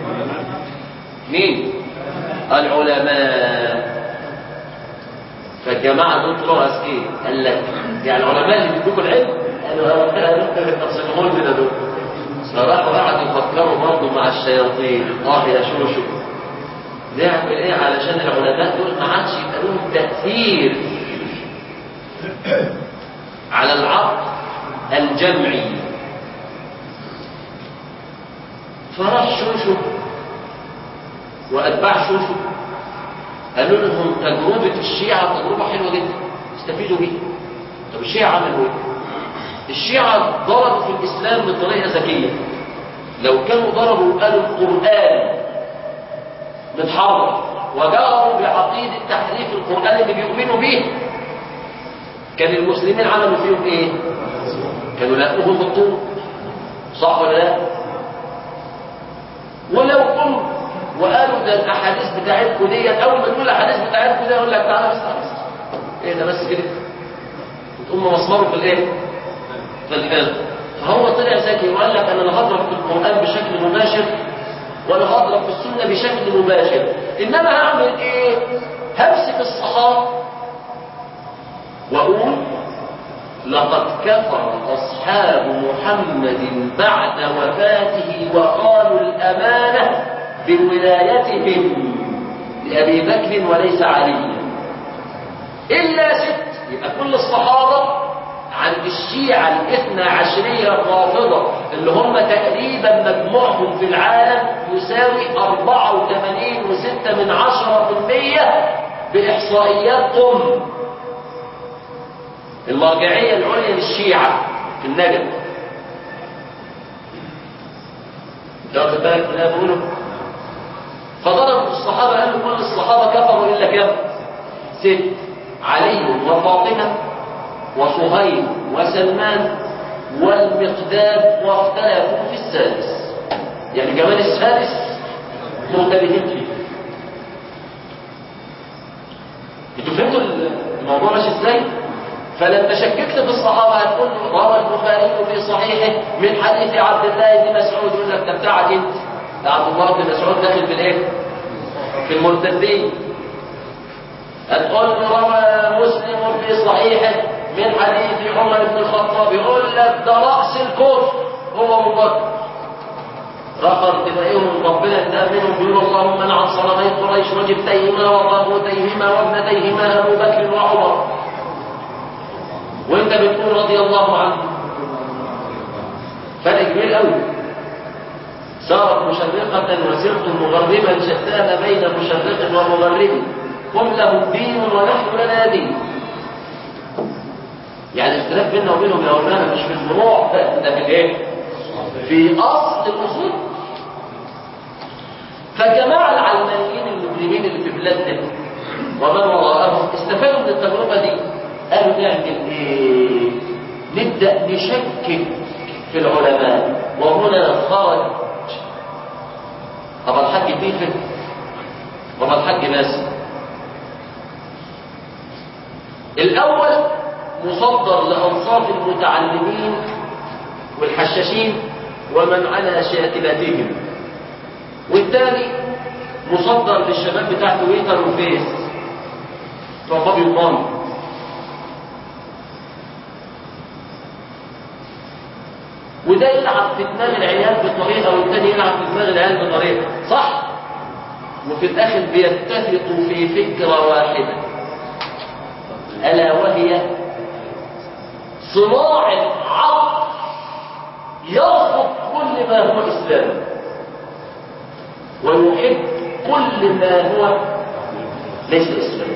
مين؟ العلماء فالجماعة دول طلعوا أذكياء قال لك يعني العلماء اللي بيدوكوا العلم قالوا تصلحون لنا دول فراحوا قعدوا يفكروا برضه مع الشياطين اه يا شوشو نعمل ايه علشان العلماء دول ما عادش يبقى لهم تأثير على العقل الجمعي فراح شوشو وأتباع شوشو قالوا لهم تجربة الشيعة تجربة حلوة جدا استفيدوا بيها طب الشيعة عملوا ايه؟ الشيعة ضربوا في الإسلام بطريقة ذكية لو كانوا ضربوا وقالوا القرآن متحرف وجروا بعقيدة تحريف القرآن اللي بيؤمنوا به كان المسلمين عملوا فيهم ايه؟ كانوا لقوهم بالطول صح ولا لا؟ ولو قلت وقالوا ده الاحاديث بتاعتكم ديت اول ما تقول الاحاديث بتاعتكم دي يقول لك تعالى بس تعالى بس ايه ده بس كده تقوم مسمره في الايه في الحيض فهو طلع ذكي وقال لك انا لا هضرب في القران بشكل مباشر ولا هضرب في السنه بشكل مباشر انما هعمل ايه همسك الصحابه واقول لقد كفر اصحاب محمد بعد وفاته وقالوا الامانه بولايتهم لأبي بكر وليس علي إلا ست يبقى كل الصحابة عند الشيعة الاثنى عشرية الرافضة اللي هم تقريبا مجموعهم في العالم يساوي أربعة وثمانين وستة من عشرة في المية بإحصائيات أم المرجعية العليا للشيعة في النجم انت واخد بالك من اللي انا بقوله؟ فضربوا الصحابة قالوا كل الصحابة كفروا إلا كم ست علي وفاطمة وصهيب وسلمان والمقداد واختلفوا في السادس يعني كمان السادس مختلفين فيه انتوا فهمتوا الموضوع ماشي ازاي؟ فلما شككت في الصحابه هتقول روى البخاري في صحيحه من حديث عبد الله بن مسعود يقول لك ده بتاعك انت ده عبد الله بن مسعود داخل في الايه؟ في المرتدين هتقول روى مسلم في صحيحه من حديث عمر بن الخطاب يقول لك ده راس الكفر هو ابو بكر رقم تلاقيهم ربنا انتهى منهم بيقول اللهم لعن صنمي قريش وجبتيهما وطاغوتيهما وابنتيهما ابو بكر وعمر وانت بتقول رضي الله عنه فرق كبير قوي صارت مشرقة وسرت مغربا شتان بين مشرق ومغرب هم لهم دين ونحن لنا دين يعني الاختلاف بيننا وبينهم يا مولانا مش في الفروع ده في الايه؟ في اصل الاصول فجماعة العلمانيين المجرمين اللي في بلادنا ومن وراءهم استفادوا من التجربة دي قالوا نعمل ايه نبدأ نشكك في العلماء وهنا خرج طب الحاج بيفت طب الحاج باسم الأول مصدر لأنصاف المتعلمين والحشاشين ومن على شاكلتهم والثاني مصدر للشباب بتاع تويتر وفيس بتوع بابي ومامي وده يلعب في دماغ العيال بطريقه والتاني يلعب في دماغ العيال بطريقه صح وفي الاخر بيتفقوا في فكره واحده الا وهي صناعه عقل يرفض كل ما هو اسلام ويحب كل ما هو ليس اسلام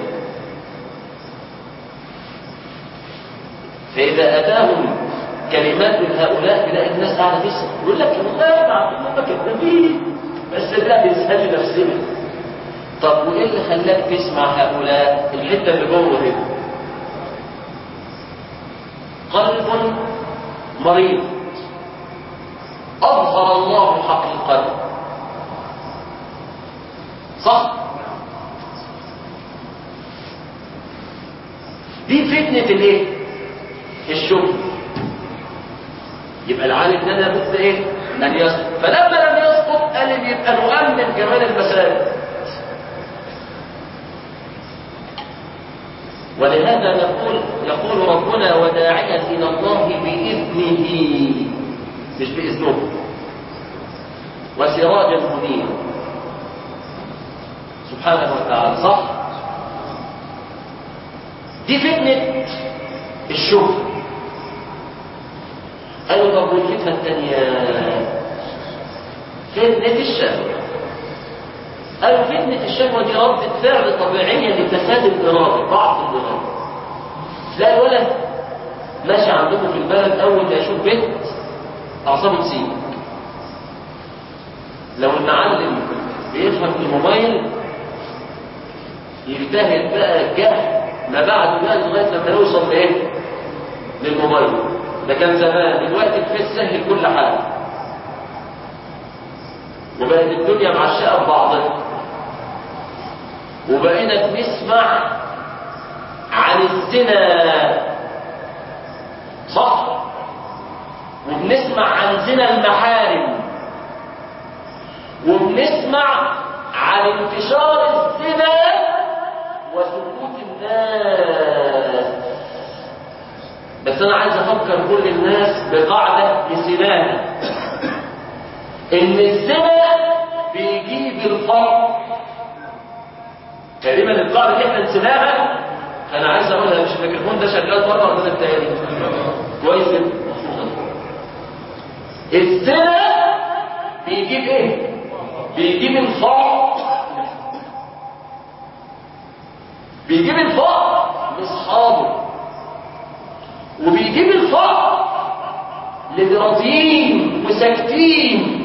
فاذا اتاهم كلمات من هؤلاء تلاقي الناس قاعده تسمع يقول لك والله يا عبد الله كذابين بس ده بنسال نفسنا طب وايه اللي خلاك تسمع هؤلاء الحته اللي جوه هنا قلب مريض اظهر الله حقيقته صح دي فتنه الايه الشبه يبقى العالم ده لابد ايه ان يسقط فلما لم يسقط قال يبقى نؤمن كمان المسائل ولهذا نقول يقول ربنا وداعيا الى الله باذنه مش باذنه وسراجا منيرا سبحانه وتعالى صح دي فتنه الشكر قالوا طب والفتنة الثانية فتنة الشهوة قالوا فتنة الشهوة دي ردة فعل طبيعية لفساد الإرادة ضعف الإرادة تلاقي الولد ماشي عندكم في البلد أول ما يشوف بنت أعصابه تسيب لو المعلم بيفهم في الموبايل يجتهد بقى الجهل ما بعده بقى لغاية لما يوصل لإيه؟ للموبايل ده كان زمان دلوقتي الفيس سهل كل حاجه وبقت الدنيا معشقه ببعضها وبقينا بنسمع عن الزنا صح وبنسمع عن زنا المحارم وبنسمع عن انتشار الزنا وسكوت الناس بس انا عايز افكر كل الناس بقاعده نسيناها ان الزنا بيجيب الفرق تقريبا القاعده دي احنا نسيناها انا عايز اقولها مش الميكروفون ده شغال بره ولا التاني كويس جدا الزنا بيجيب ايه بيجيب الفرق بيجيب الفرق لاصحابه وبيجيب الفقر للي راضيين وساكتين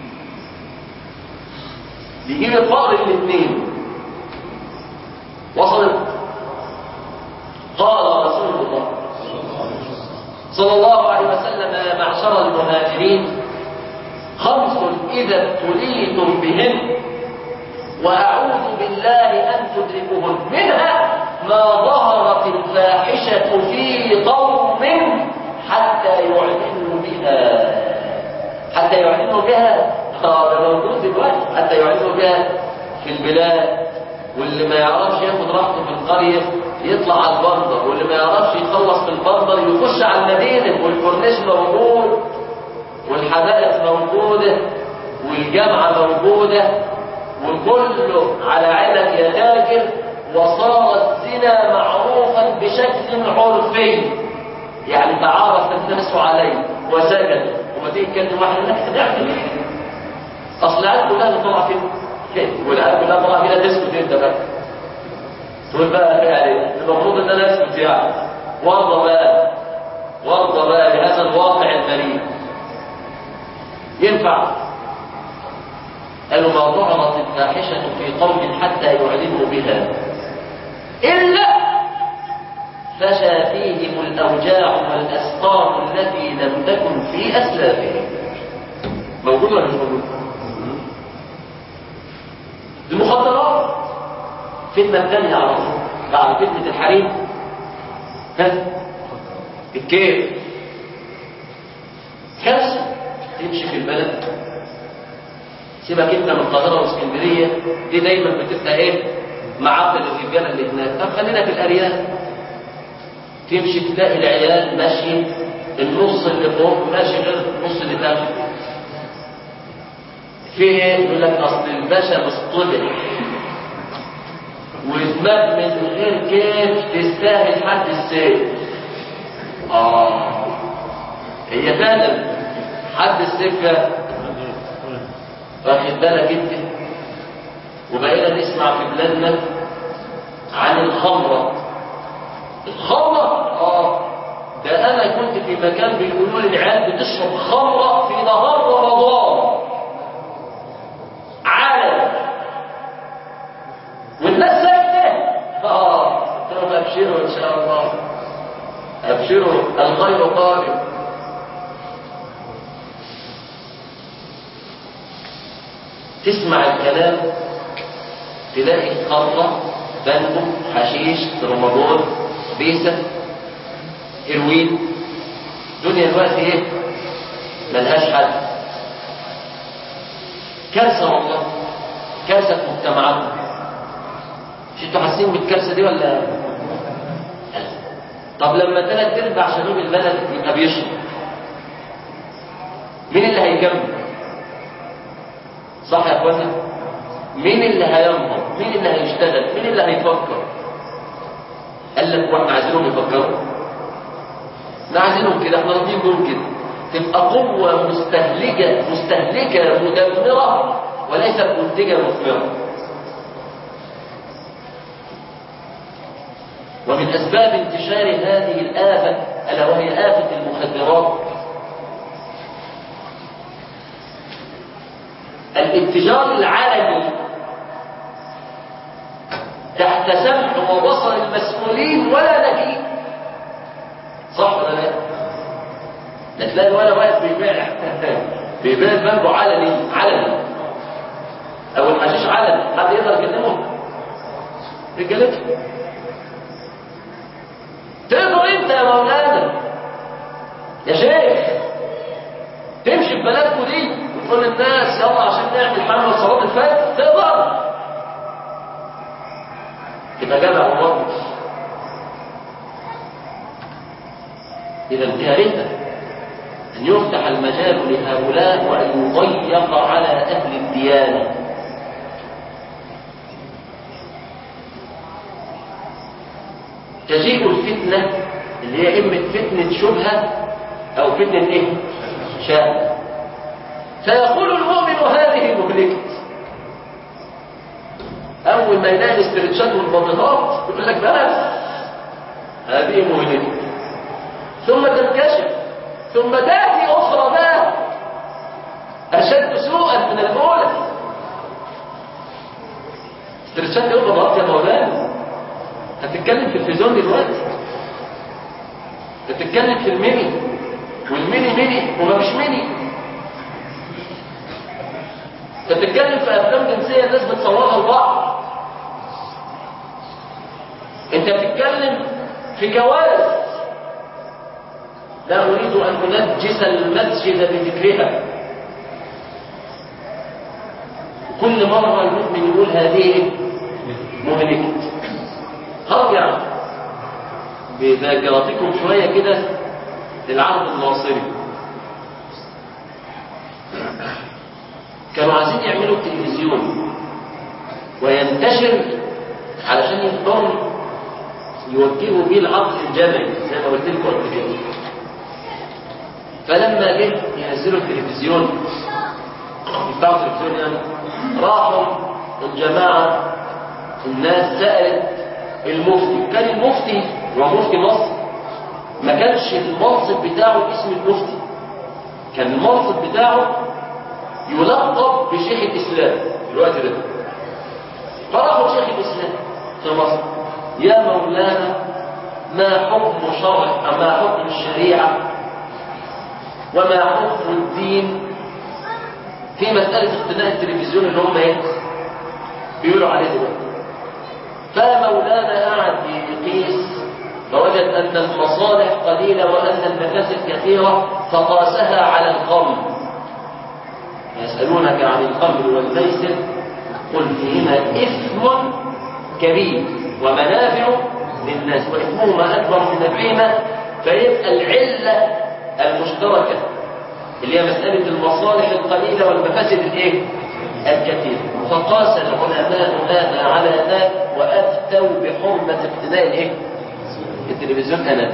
بيجيب الفقر الاثنين وصلت قال رسول الله الصالحين خمس إذا ابتليتم بهن وأعوذ بالله أن تدركهن منها ما ظهرت الفاحشة في قوم حتى يعلنوا بها حتى يعلنوا بها هذا موجود دلوقتي حتى يعلنوا بها في البلاد واللي ما يعرفش ياخد راحته في القرية يطلع على البندر واللي ما يعرفش يخلص في البندر يخش على المدينة والكورنيش موجود والحدائق موجودة والجامعة موجودة وكله على عينك يا تاجر وصار الزنا معروفا بشكل عرفي يعني تعارف الناس عليه وسكت وما تيجي تكلم واحد يقول لك هتعمل ايه؟ اصل العيال كلها اللي طالعه فين؟ فين؟ والعيال كلها طالعه كده تسكت انت بقى تقول بقى يعني المفروض ان انا اسكت يعني وارضى بقى وارضى بقى بهذا الواقع المريض ينفع قالوا ما ظهرت الفاحشة في قوم حتى يعلنوا بها إلا فشى فيهم الأوجاع والأسقام التي لم تكن في أسلافهم موجود ولا مش موجود؟ المخدرات فتنة الثانية على طول بعد فتنة الحريم ها الكيف كارثة تمشي في البلد سيبك انت من القاهرة واسكندرية دي دايما بتبقى ايه معاقل الرجالة اللي هناك طب خلينا في الأرياف تمشي تلاقي العيال ماشي النص اللي فوق ماشي غير النص اللي تحت في ايه يقول لك اصل الباشا مصطلح ودماغ من غير كيف تستاهل حد السيف اه هي فعلا حد السيف واخد بالك انت وبقينا نسمع في بلادنا عن الخمرة الخمرة اه ده انا كنت في مكان بيقولوا لي العيال بتشرب خمرة في نهار رمضان عالم والناس ساكتة اه قلت لهم ابشروا ان شاء الله ابشروا الخير قادم تسمع الكلام تلاقي خمرة بانجو حشيش رمضان بيسة هيروين دنيا الوقت ايه ملهاش حل كارثة والله كارثة في مجتمعاتنا مش انتوا حاسين بالكارثة دي ولا طب لما ثلاث ارباع شباب البلد يبقى بيشرب مين اللي هيكمل صح يا اخوانا مين اللي هينهض مين اللي هيشتغل مين اللي هيفكر قال لك واحنا عايزينهم يفكروا احنا عايزينهم كده احنا راضيين بهم كده تبقى قوة مستهلكة مستهلكة مدمرة وليست منتجة مثمرة ومن أسباب انتشار هذه الآفة ألا وهي آفة المخدرات الاتجار العالمي تحت سمع وبصر المسؤولين ولا نكير صح ولا لا؟ لا تلاقي ولا واقف بيبيع بيبيع البانجو علني علني او الحشيش علني حد يقدر يكلمه رجالته تقدر انت يا مولانا يا شيخ تمشي في بلدكم دي وتقول للناس يلا عشان نعمل حمله صلاه الفجر تقدر تبقى جدع والله اذا كارثه ان يفتح المجال لهؤلاء وان يضيق على اهل الديانه تجيء الفتنه اللي هي اما فتنه شبهه او فتنه ايه شهوه فيقول المؤمن هذه مهلكة أول ما يلاقي الاسترتشات والبطنات يقول لك بس هذه مهلكة ثم تنكشف ثم تأتي أخرى بقى أشد سوءا من الأولى استرتشات والبطنات يا مولانا هتتكلم في التلفزيون دلوقتي هتتكلم في الميني والميني ميني وما مش ميني انت بتتكلم في افلام جنسيه الناس بتصورها لبعض انت بتتكلم في كوارث لا اريد ان انجس المسجد بذكرها كل مره المؤمن يقول هذه مهلكه هرجع بذاكرتكم شويه كده للعهد الناصري كانوا عايزين يعملوا التلفزيون وينتشر علشان يقدروا يوجهوا بيه العقل الجمعي زي ما قلت لكم قبل كده فلما جه ينزلوا التلفزيون بتاع التلفزيون يعني راحوا الجماعه الناس سالت المفتي كان المفتي هو مفتي مصر ما كانش المنصب بتاعه اسم المفتي كان المنصب بتاعه يلقب بشيخ الإسلام في الوقت ده فراحوا شيخ الإسلام في مصر يا مولانا ما حكم شرع ما حكم الشريعة وما حكم الدين في مسألة اقتناء التلفزيون اللي هم ايه بيقولوا عليه دلوقتي فمولانا قعد يقيس فوجد أن المصالح قليلة وأن المفاسد كثيرة فقاسها على الخمر يسألونك عن الخمر والميسر قل فيهما إثم كبير ومنافع للناس وإثمهما أكبر من نفعهما فيبقى العلة المشتركة اللي هي مسألة المصالح القليلة والمفاسد الإيه؟ الكثيرة فقاس العلماء هذا على ذاك وأفتوا بحرمة اقتناء الإيه؟ التلفزيون أنا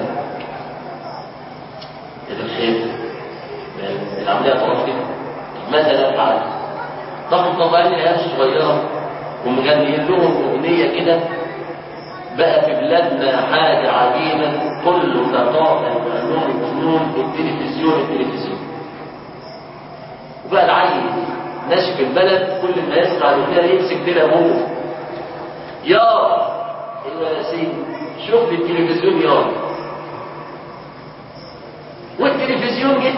إذا الخير العملية طرف كده ماذا نفعل؟ طبعا طبعا عيال صغيرة ومغنيين لهم أغنية كده بقى في بلادنا حاجة عجيبة كله ثقافة وعلوم وفنون التلفزيون التلفزيون وبقى العيل ماشي في البلد كل ما يسمع الأغنية يمسك كده أبوه يا ايوه يا سيدي شوف لي التلفزيون يا والتلفزيون جه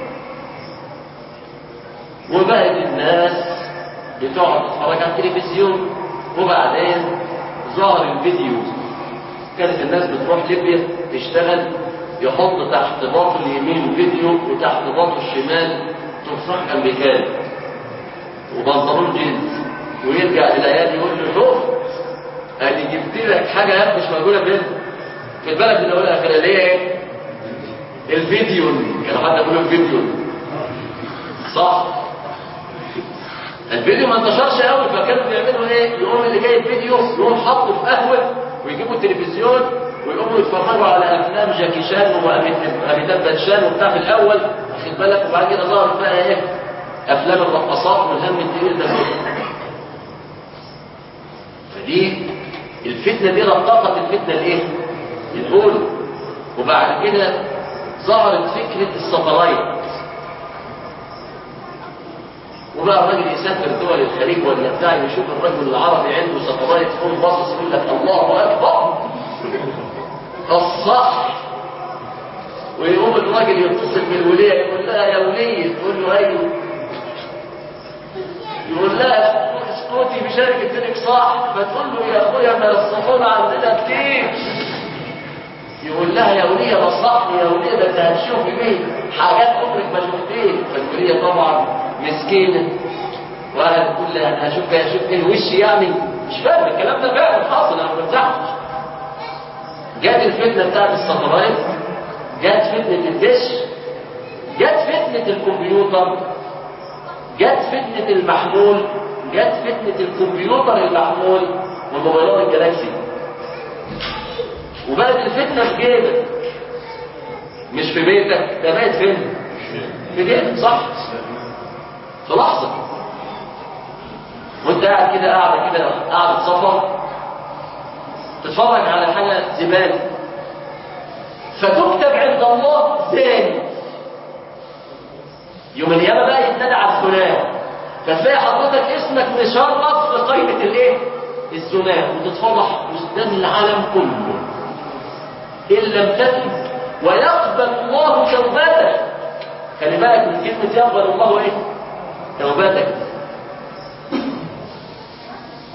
وبقت الناس بتقعد تتفرج على التلفزيون وبعدين ظهر الفيديو كانت الناس بتروح ليبيا تشتغل يحط تحت باطه اليمين فيديو وتحت باطه الشمال تفاح امريكاني وبنطلون جينز ويرجع للعيال يقول له شوف انا جبت لك حاجه يا مش موجوده فين في البلد اللي اقولها اخر اللي هي ايه الفيديو كانوا حتى بيقولوا الفيديو صح الفيديو ما انتشرش قوي فكانوا بيعملوا ايه يقوم اللي جايب فيديو يقوم حاطه في قهوه ويجيبوا التلفزيون ويقوموا يتفرجوا على افلام جاكي شان واميتاب باتشان وبتاع في الاول واخد بالك وبعد كده ظهرت بقى ايه افلام الرقصات والهم التقيل ده كله فدي الفتنه دي رققت الفتنه الايه الاولى وبعد كده ظهرت فكره السفرايت وبقى الراجل يسافر دول الخليج ولا بتاع يشوف الرجل العربي عنده سفرايت يقوم باصص يقول لك الله اكبر الصح ويقوم الراجل يتصل بالوليه يقول لها يا وليه تقول له ايوه يقول لها اسكتي بشارك الدنيا صح فتقول له يا اخويا ما الصحون عندنا كتير يقول لها يا وليه نصحني يا وليه ده انت هتشوفي بيه حاجات عمرك ما شفتيه فالوليه طبعا مسكينه وقعدت تقول لها انا هشوف هشوف ايه وشي يعني مش فاهم الكلام ده فعلا حاصل انا ما بمزحش جت الفتنه بتاعت السفرايت جت فتنه الدش جت فتنه الكمبيوتر جت فتنه المحمول جت فتنه الكمبيوتر المحمول والموبايلات الجلاكسي وبقت الفتنه في جيبك مش في بيتك ده بقت فين في جيبك صح في لحظه وانت قاعد كده قاعده كده قاعده سفر تتفرج على حاجه زباله فتكتب عند الله زاني يوم القيامه بقى يتنادى على الزناه فتلاقي حضرتك اسمك مشرف في قائمه الايه الزناه وتتفضح قدام العالم كله ان لم تتب ويقبل الله توبتك خلي بالك من كلمه يقبل الله ايه توبتك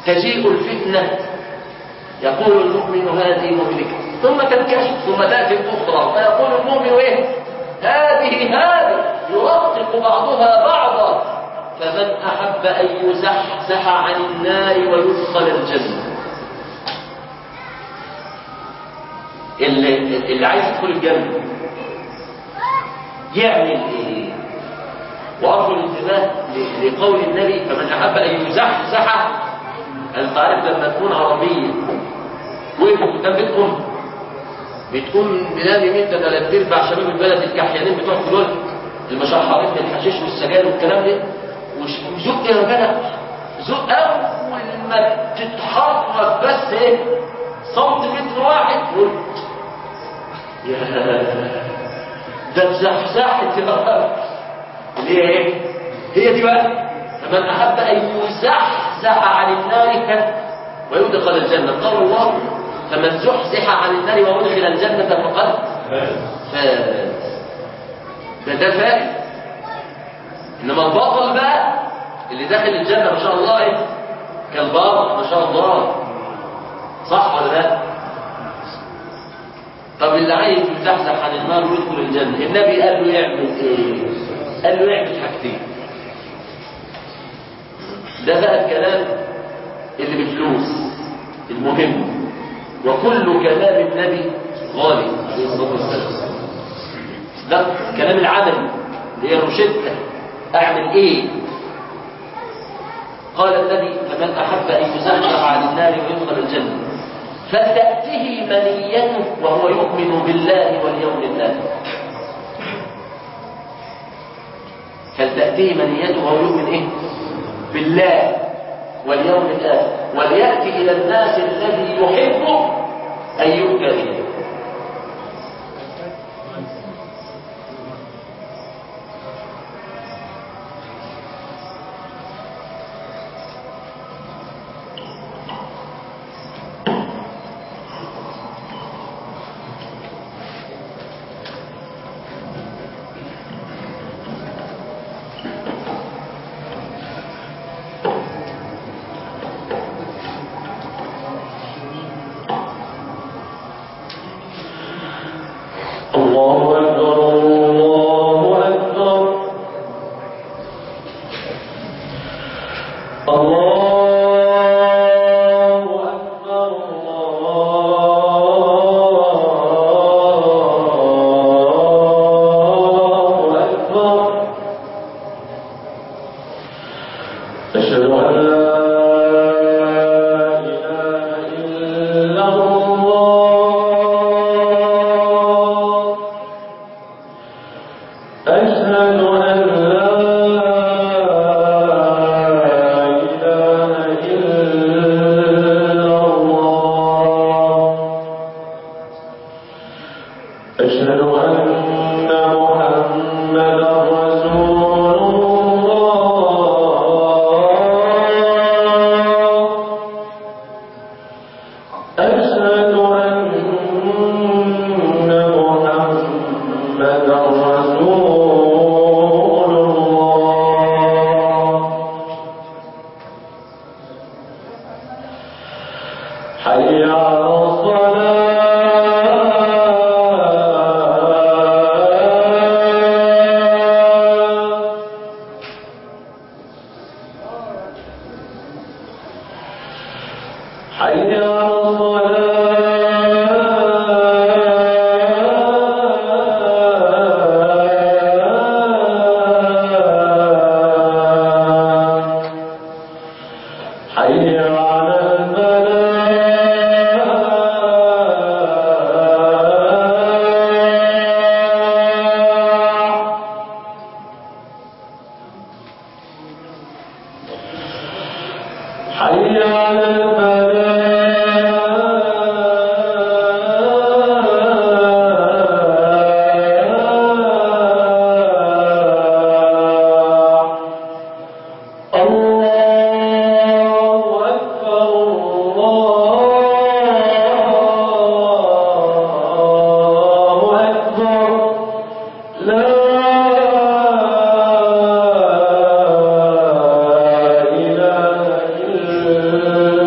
تجيء الفتنة يقول المؤمن هذه مهلكة ثم تنكشف ثم تأتي الأخرى فيقول المؤمن إيه هذه هذه يرقق بعضها بعضا فمن أحب أن يزحزح عن النار ويدخل الجنة اللي, اللي عايز يدخل الجنة يعمل ايه وارجو الانتباه لقول النبي فمن احب ان يزحزح انت عارف لما تكون عربيه وقفت قدام بيتكم بتكون بلاد يمين ده ثلاث ارباع شباب البلد الكحيانين بتوع دول المشحرين بالحشيش والسجاير والكلام ده وزق يا جدع زق اول ما تتحرك بس ايه سنتيمتر واحد قلت يا ده اتزحزحت يا رب اللي هي ايه؟ هي دي بقى فمن احب ان يزحزح عن النار ويدخل الجنه قال الله فمن زحزح عن النار وادخل الجنه فقد فاز ده ده فائز انما البطل بقى اللي داخل الجنه ما شاء الله ايه كالبار ما شاء الله صح ولا لا طب اللي عايز يزحزح عن النار ويدخل الجنه النبي قال له يعمل ايه قال له يعمل حاجتين ده بقى الكلام اللي بفلوس المهم وكل كلام النبي غالي عليه الصلاه والسلام ده كلام العمل اللي هي الروشته اعمل ايه قال النبي فمن احب ان يزحزح عن النار ويدخل الجنه فتاته منيته وهو يؤمن بالله واليوم الاخر فلتأتيه منيته وهو يؤمن إيه؟ بالله واليوم الآخر وليأتي إلى الناس الذي يحب أن يؤتى إليه الله أكبر الله أكبر الله أكبر الله أكبر أشهد أن لا إله إلا الله أشهد أن لا إله إلا الله أشهد أن محمدا رسول الله أشهد أن محمدا رسول الله حي على الصلاة حي على الصلاة حي على الفلاح حي على الفلاح الله أكبر الله أكبر لا إله إلا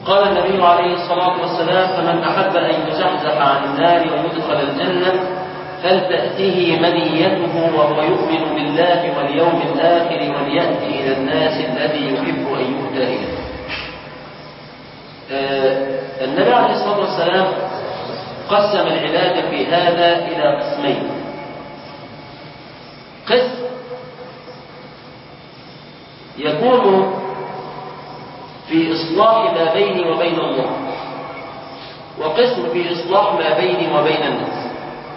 قال النبي عليه الصلاة والسلام فمن أحب أن يزحزح عن النار ويدخل الجنة فلتأته منيته وهو يؤمن بالله واليوم الآخر وليأتي إلى الناس الذي يحب أن يؤتى إليه. آه النبي عليه الصلاة والسلام قسم العلاج في هذا إلى قسمين. قسم يكون في إصلاح ما بيني وبين الله وقسم في إصلاح ما بيني وبين الناس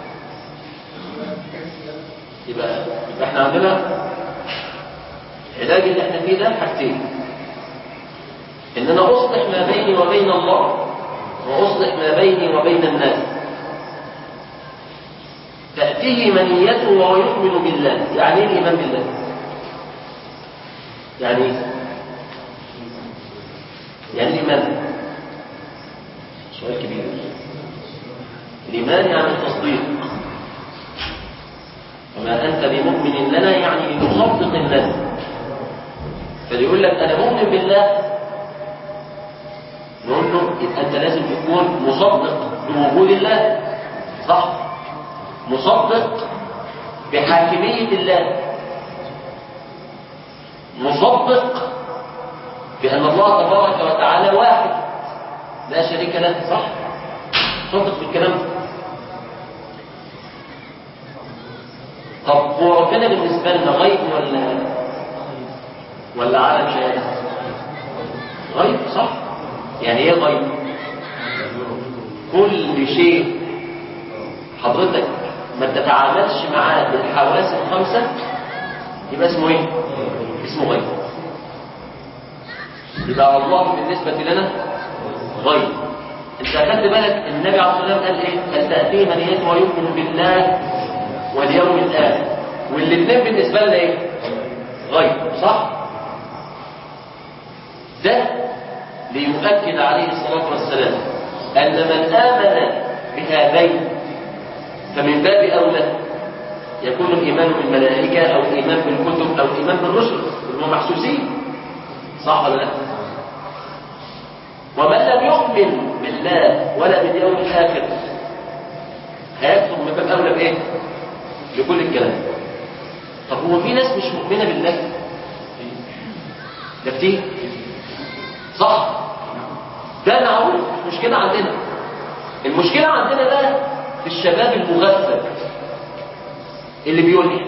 يبقى, يبقى احنا عندنا العلاج اللي احنا فيه ده حاجتين ان انا اصلح ما بيني وبين الله واصلح ما بيني وبين الناس تأتيه منيته وهو يؤمن بالله يعني ايه الايمان بالله يعني ايه يعني الايمان سؤال كبير الايمان يعني التصديق وما انت بمؤمن لنا يعني بمصدق لنا فليقول لك انا مؤمن بالله نقول له يبقى انت لازم تكون مصدق بوجود الله صح مصدق بحاكميه الله مصدق بأن الله تبارك وتعالى واحد لا شريك له صح صدق بالكلام طب هو ربنا بالنسبة لنا غيب ولا ولا عالم شهادة غيب صح يعني ايه غيب كل شيء حضرتك ما تتعاملش معاه بالحواس الخمسة يبقى اسمه ايه اسمه غيب يبقى الله بالنسبة لنا غيب انت اخدت بالك النبي عليه الصلاة والسلام قال ايه هل تأتيه من يد ويؤمن بالله واليوم الآخر والاثنين بالنسبة لنا ايه غيب صح ده ليؤكد عليه الصلاة والسلام أن من آمن بهذين فمن باب أولى يكون الإيمان بالملائكة أو الإيمان بالكتب أو الإيمان بالرسل اللي هم محسوسين صح ولا لا ومن لم يؤمن بالله ولا باليوم الآخر هيكتب من باب أولى بإيه لكل الكلام طب هو في ناس مش مؤمنة بالله ده كتير صح ده معروف مش مشكلة عندنا المشكلة عندنا بقى في الشباب المغفل اللي بيلحد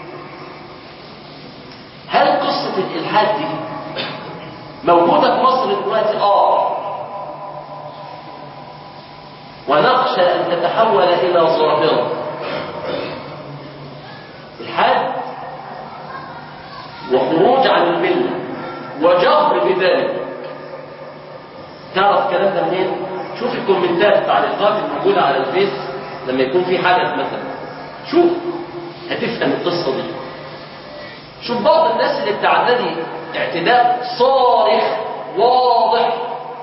هل قصة الإلحاد دي موجودة في مصر دلوقتي؟ آه ونخشى أن تتحول إلى ظاهرة الحاد وخروج عن الملة وجهر بذلك تعرف الكلام ده منين؟ شوف الكومنتات التعليقات الموجودة على الفيس لما يكون في حدث مثلا شوف هتفهم القصة دي شوف بعض الناس اللي بتعتدي اعتداء صارخ واضح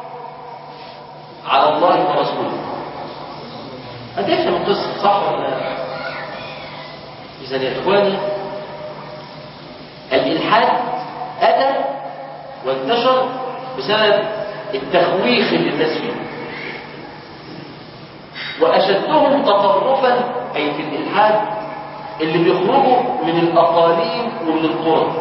على الله ورسوله هتفهم القصة صح ولا لا؟ إذا يا إخواني الإلحاد أتى وانتشر بسبب التخويف اللي الناس فيه وأشدهم تطرفا أي في الإلحاد اللي بيخرجوا من الأقاليم ومن القرى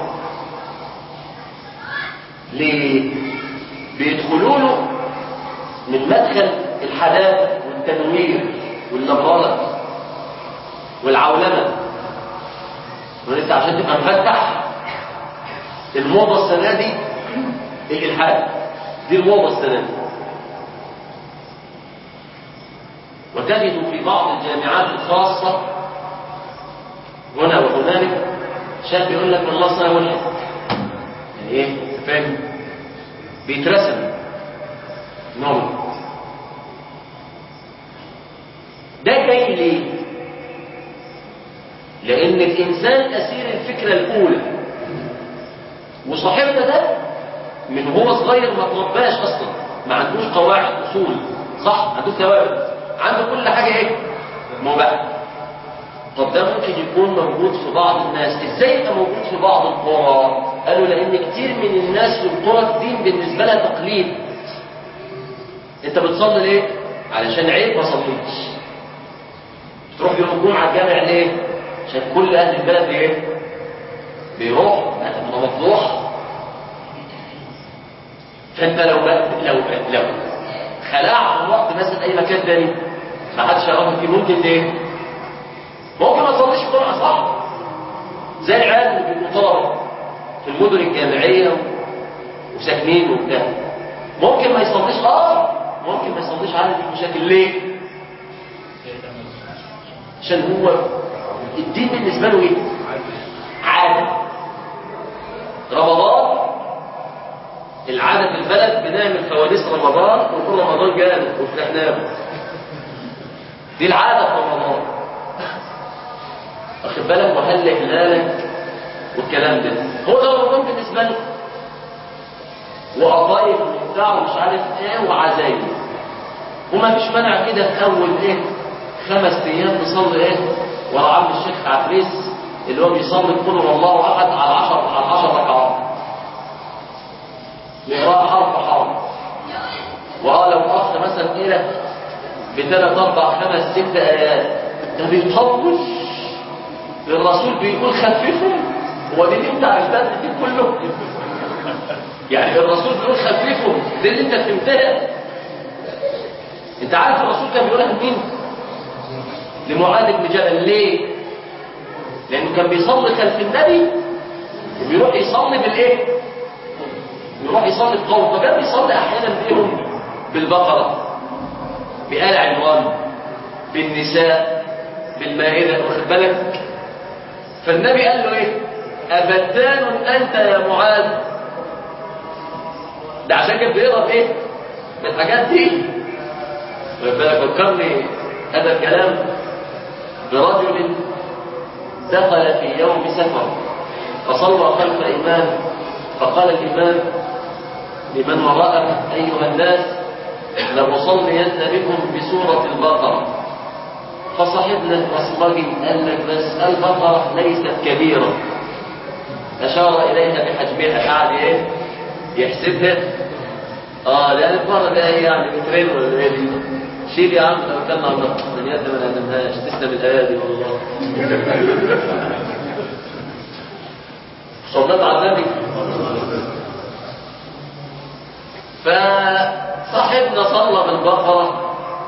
ليه؟ بيدخلوا له من مدخل الحداثة والتنوير والنبرلة والعولمة وانت عشان تبقى مفتح الموضة السنة دي الإلحاد دي الموضة السنة دي وتجد في بعض الجامعات الخاصة هنا وهنالك شاب يقول لك والله اصل انا ملحد يعني ايه انت فاهم بيترسم نوم ده جاي ليه لان الانسان اسير الفكره الاولى وصاحبنا ده من هو صغير ما ترباش اصلا ما عندوش قواعد اصول صح عنده ثوابت عنده كل حاجه ايه مباح طب ده ممكن يكون موجود في بعض الناس ازاي يبقى موجود في بعض القرى قالوا لان كتير من الناس في القرى الدين بالنسبه لها تقليد انت بتصلي ليه علشان عيب ما صليتش تروح يوم الجمعه الجامع ليه عشان كل اهل البلد ايه بيروح هتبقى مفضوح فانت لو لو لو خلعت الوقت مثلا اي مكان تاني ما حدش يعرفك فيه ممكن ايه ممكن ما تصليش الجمعه صح زي العيال اللي بيبقوا طلبه في المدن الجامعيه وساكنين وبتاع ممكن ما يصليش اه ممكن ما يصليش عادي مش مشاكل ليه عشان هو الدين بالنسبه له ايه عاده رمضان العاده في البلد بنعمل فوانيس رمضان ونقول رمضان جانا وفرحنا دي العاده في رمضان واخد بالك وهل هلالك والكلام ده هو ده رمضان بالنسبه له وقضايف وبتاع ومش عارف ايه وعزايم وما فيش مانع كده في اول ايه خمس ايام نصلي ايه ورا عم الشيخ عفريس اللي هو بيصلي قل هو الله احد على 10 على 10 ركعات نقرا حرف حرف واه لو اخ مثلا ايه بثلاث اربع خمس ست ايات ده بيطول الرسول بيقول خففوا هو دي دي بتاع البلد دي كله يعني الرسول بيقول خففوا دي اللي انت فهمتها انت عارف الرسول كان بيقولها لمين لمعاذ بن جبل ليه لانه كان بيصلي خلف النبي وبيروح يصلي بالايه بيروح يصلي بقوم فكان بيصلي احيانا بيهم بالبقره بآل عمران بالنساء بالمائده واخد بالك فالنبي قال له ايه أفتان أنت يا معاذ ده عشان كان بيقرا في ايه بالحاجات دي ربنا فكرني هذا الكلام برجل دخل في يوم سفر فصلى خلف إمام فقال الإمام لمن وراءه أيها الناس لأصلين بكم بسورة البقرة فصاحبنا المصلجي قال لك بس البقرة ليست كبيرة أشار إليها بحجمها قاعد إيه يحسبها اه لان الفرق ده ايه يعني مترين ولا ايه دي شيل يا عم لو كان على الدنيا ده ما نعلمهاش تسلم الايادي والله صليت على النبي فصاحبنا صلى بالبقره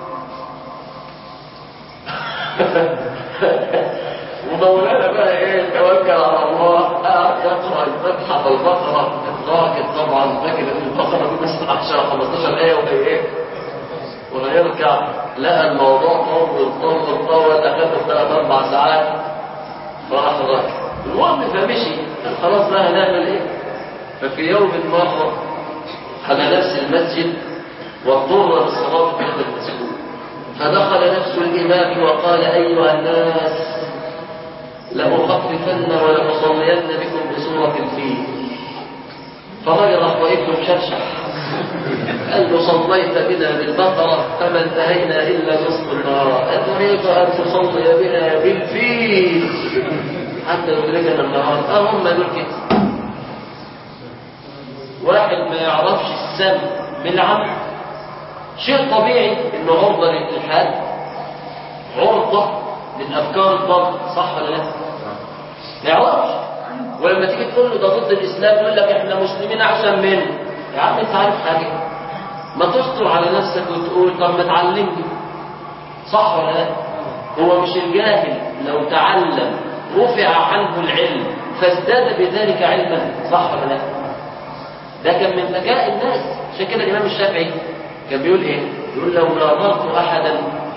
ومولانا بقى ايه توكل على الله قاعد يقرا الفتحه بالبقره الراجل طبعا فاكر ان البقره دي بس 10 15 ايه وهي ايه وهيرجع لقى الموضوع طول طول طول اخذ ثلاث اربع ساعات فراح الراجل المهم فمشي خلاص بقى هنعمل ايه ففي يوم مره على نفس المسجد واضطر بالصلاه في هذا المسجد فدخل نفس الإمام وقال أيها الناس لأخففن ولأصلين بكم بسورة الفيل فالراجل راح واقف له مشرشح قال له صليت بنا بالبقرة فما انتهينا إلا نصف النهار أتريد أن تصلي بنا بالفيل حتى يدركنا النهار اه هم دول كده واحد ما يعرفش السم بالعمل شيء طبيعي انه عرضه للالحاد عرضه للافكار الضاله صح ولا لا؟ ما يعرفش ولما تيجي تقول له ده ضد الاسلام يقول لك احنا مسلمين احسن منه يا عم انت عارف حاجه ما تستر على نفسك وتقول طب ما تعلمني صح ولا لا؟ هو مش الجاهل لو تعلم رفع عنه العلم فازداد بذلك علما صح ولا لا؟ ده كان من ذكاء الناس عشان كده الامام الشافعي كان بيقول ايه يقول لو ناظرت احدا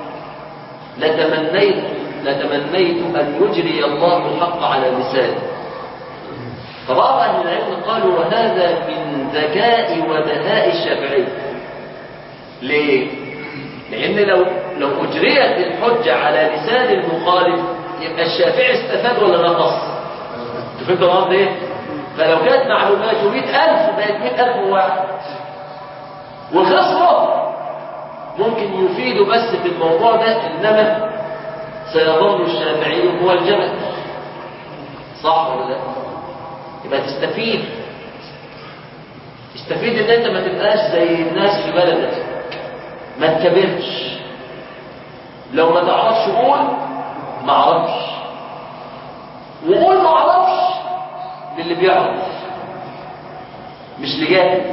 لتمنيت لتمنيت ان يجري الله الحق على لسانه فبعض اهل العلم قالوا وهذا من ذكاء ودهاء الشافعي ليه لان لو لو اجريت الحجه على لسان المخالف يبقى الشافعي استفاد ولا نقص انتوا فهمتوا الغرض ايه فلو كانت معلوماته 100000 بقت 100000 واحد وخصمه ممكن يفيد بس في الموضوع ده انما سيظل الشافعي هو الجبل صح ولا لا يبقى تستفيد تستفيد ان انت ما تبقاش زي الناس في بلدك ما تكبرش لو ما تعرفش قول ما اعرفش وقول ما اعرفش للي بيعرف مش لجاهل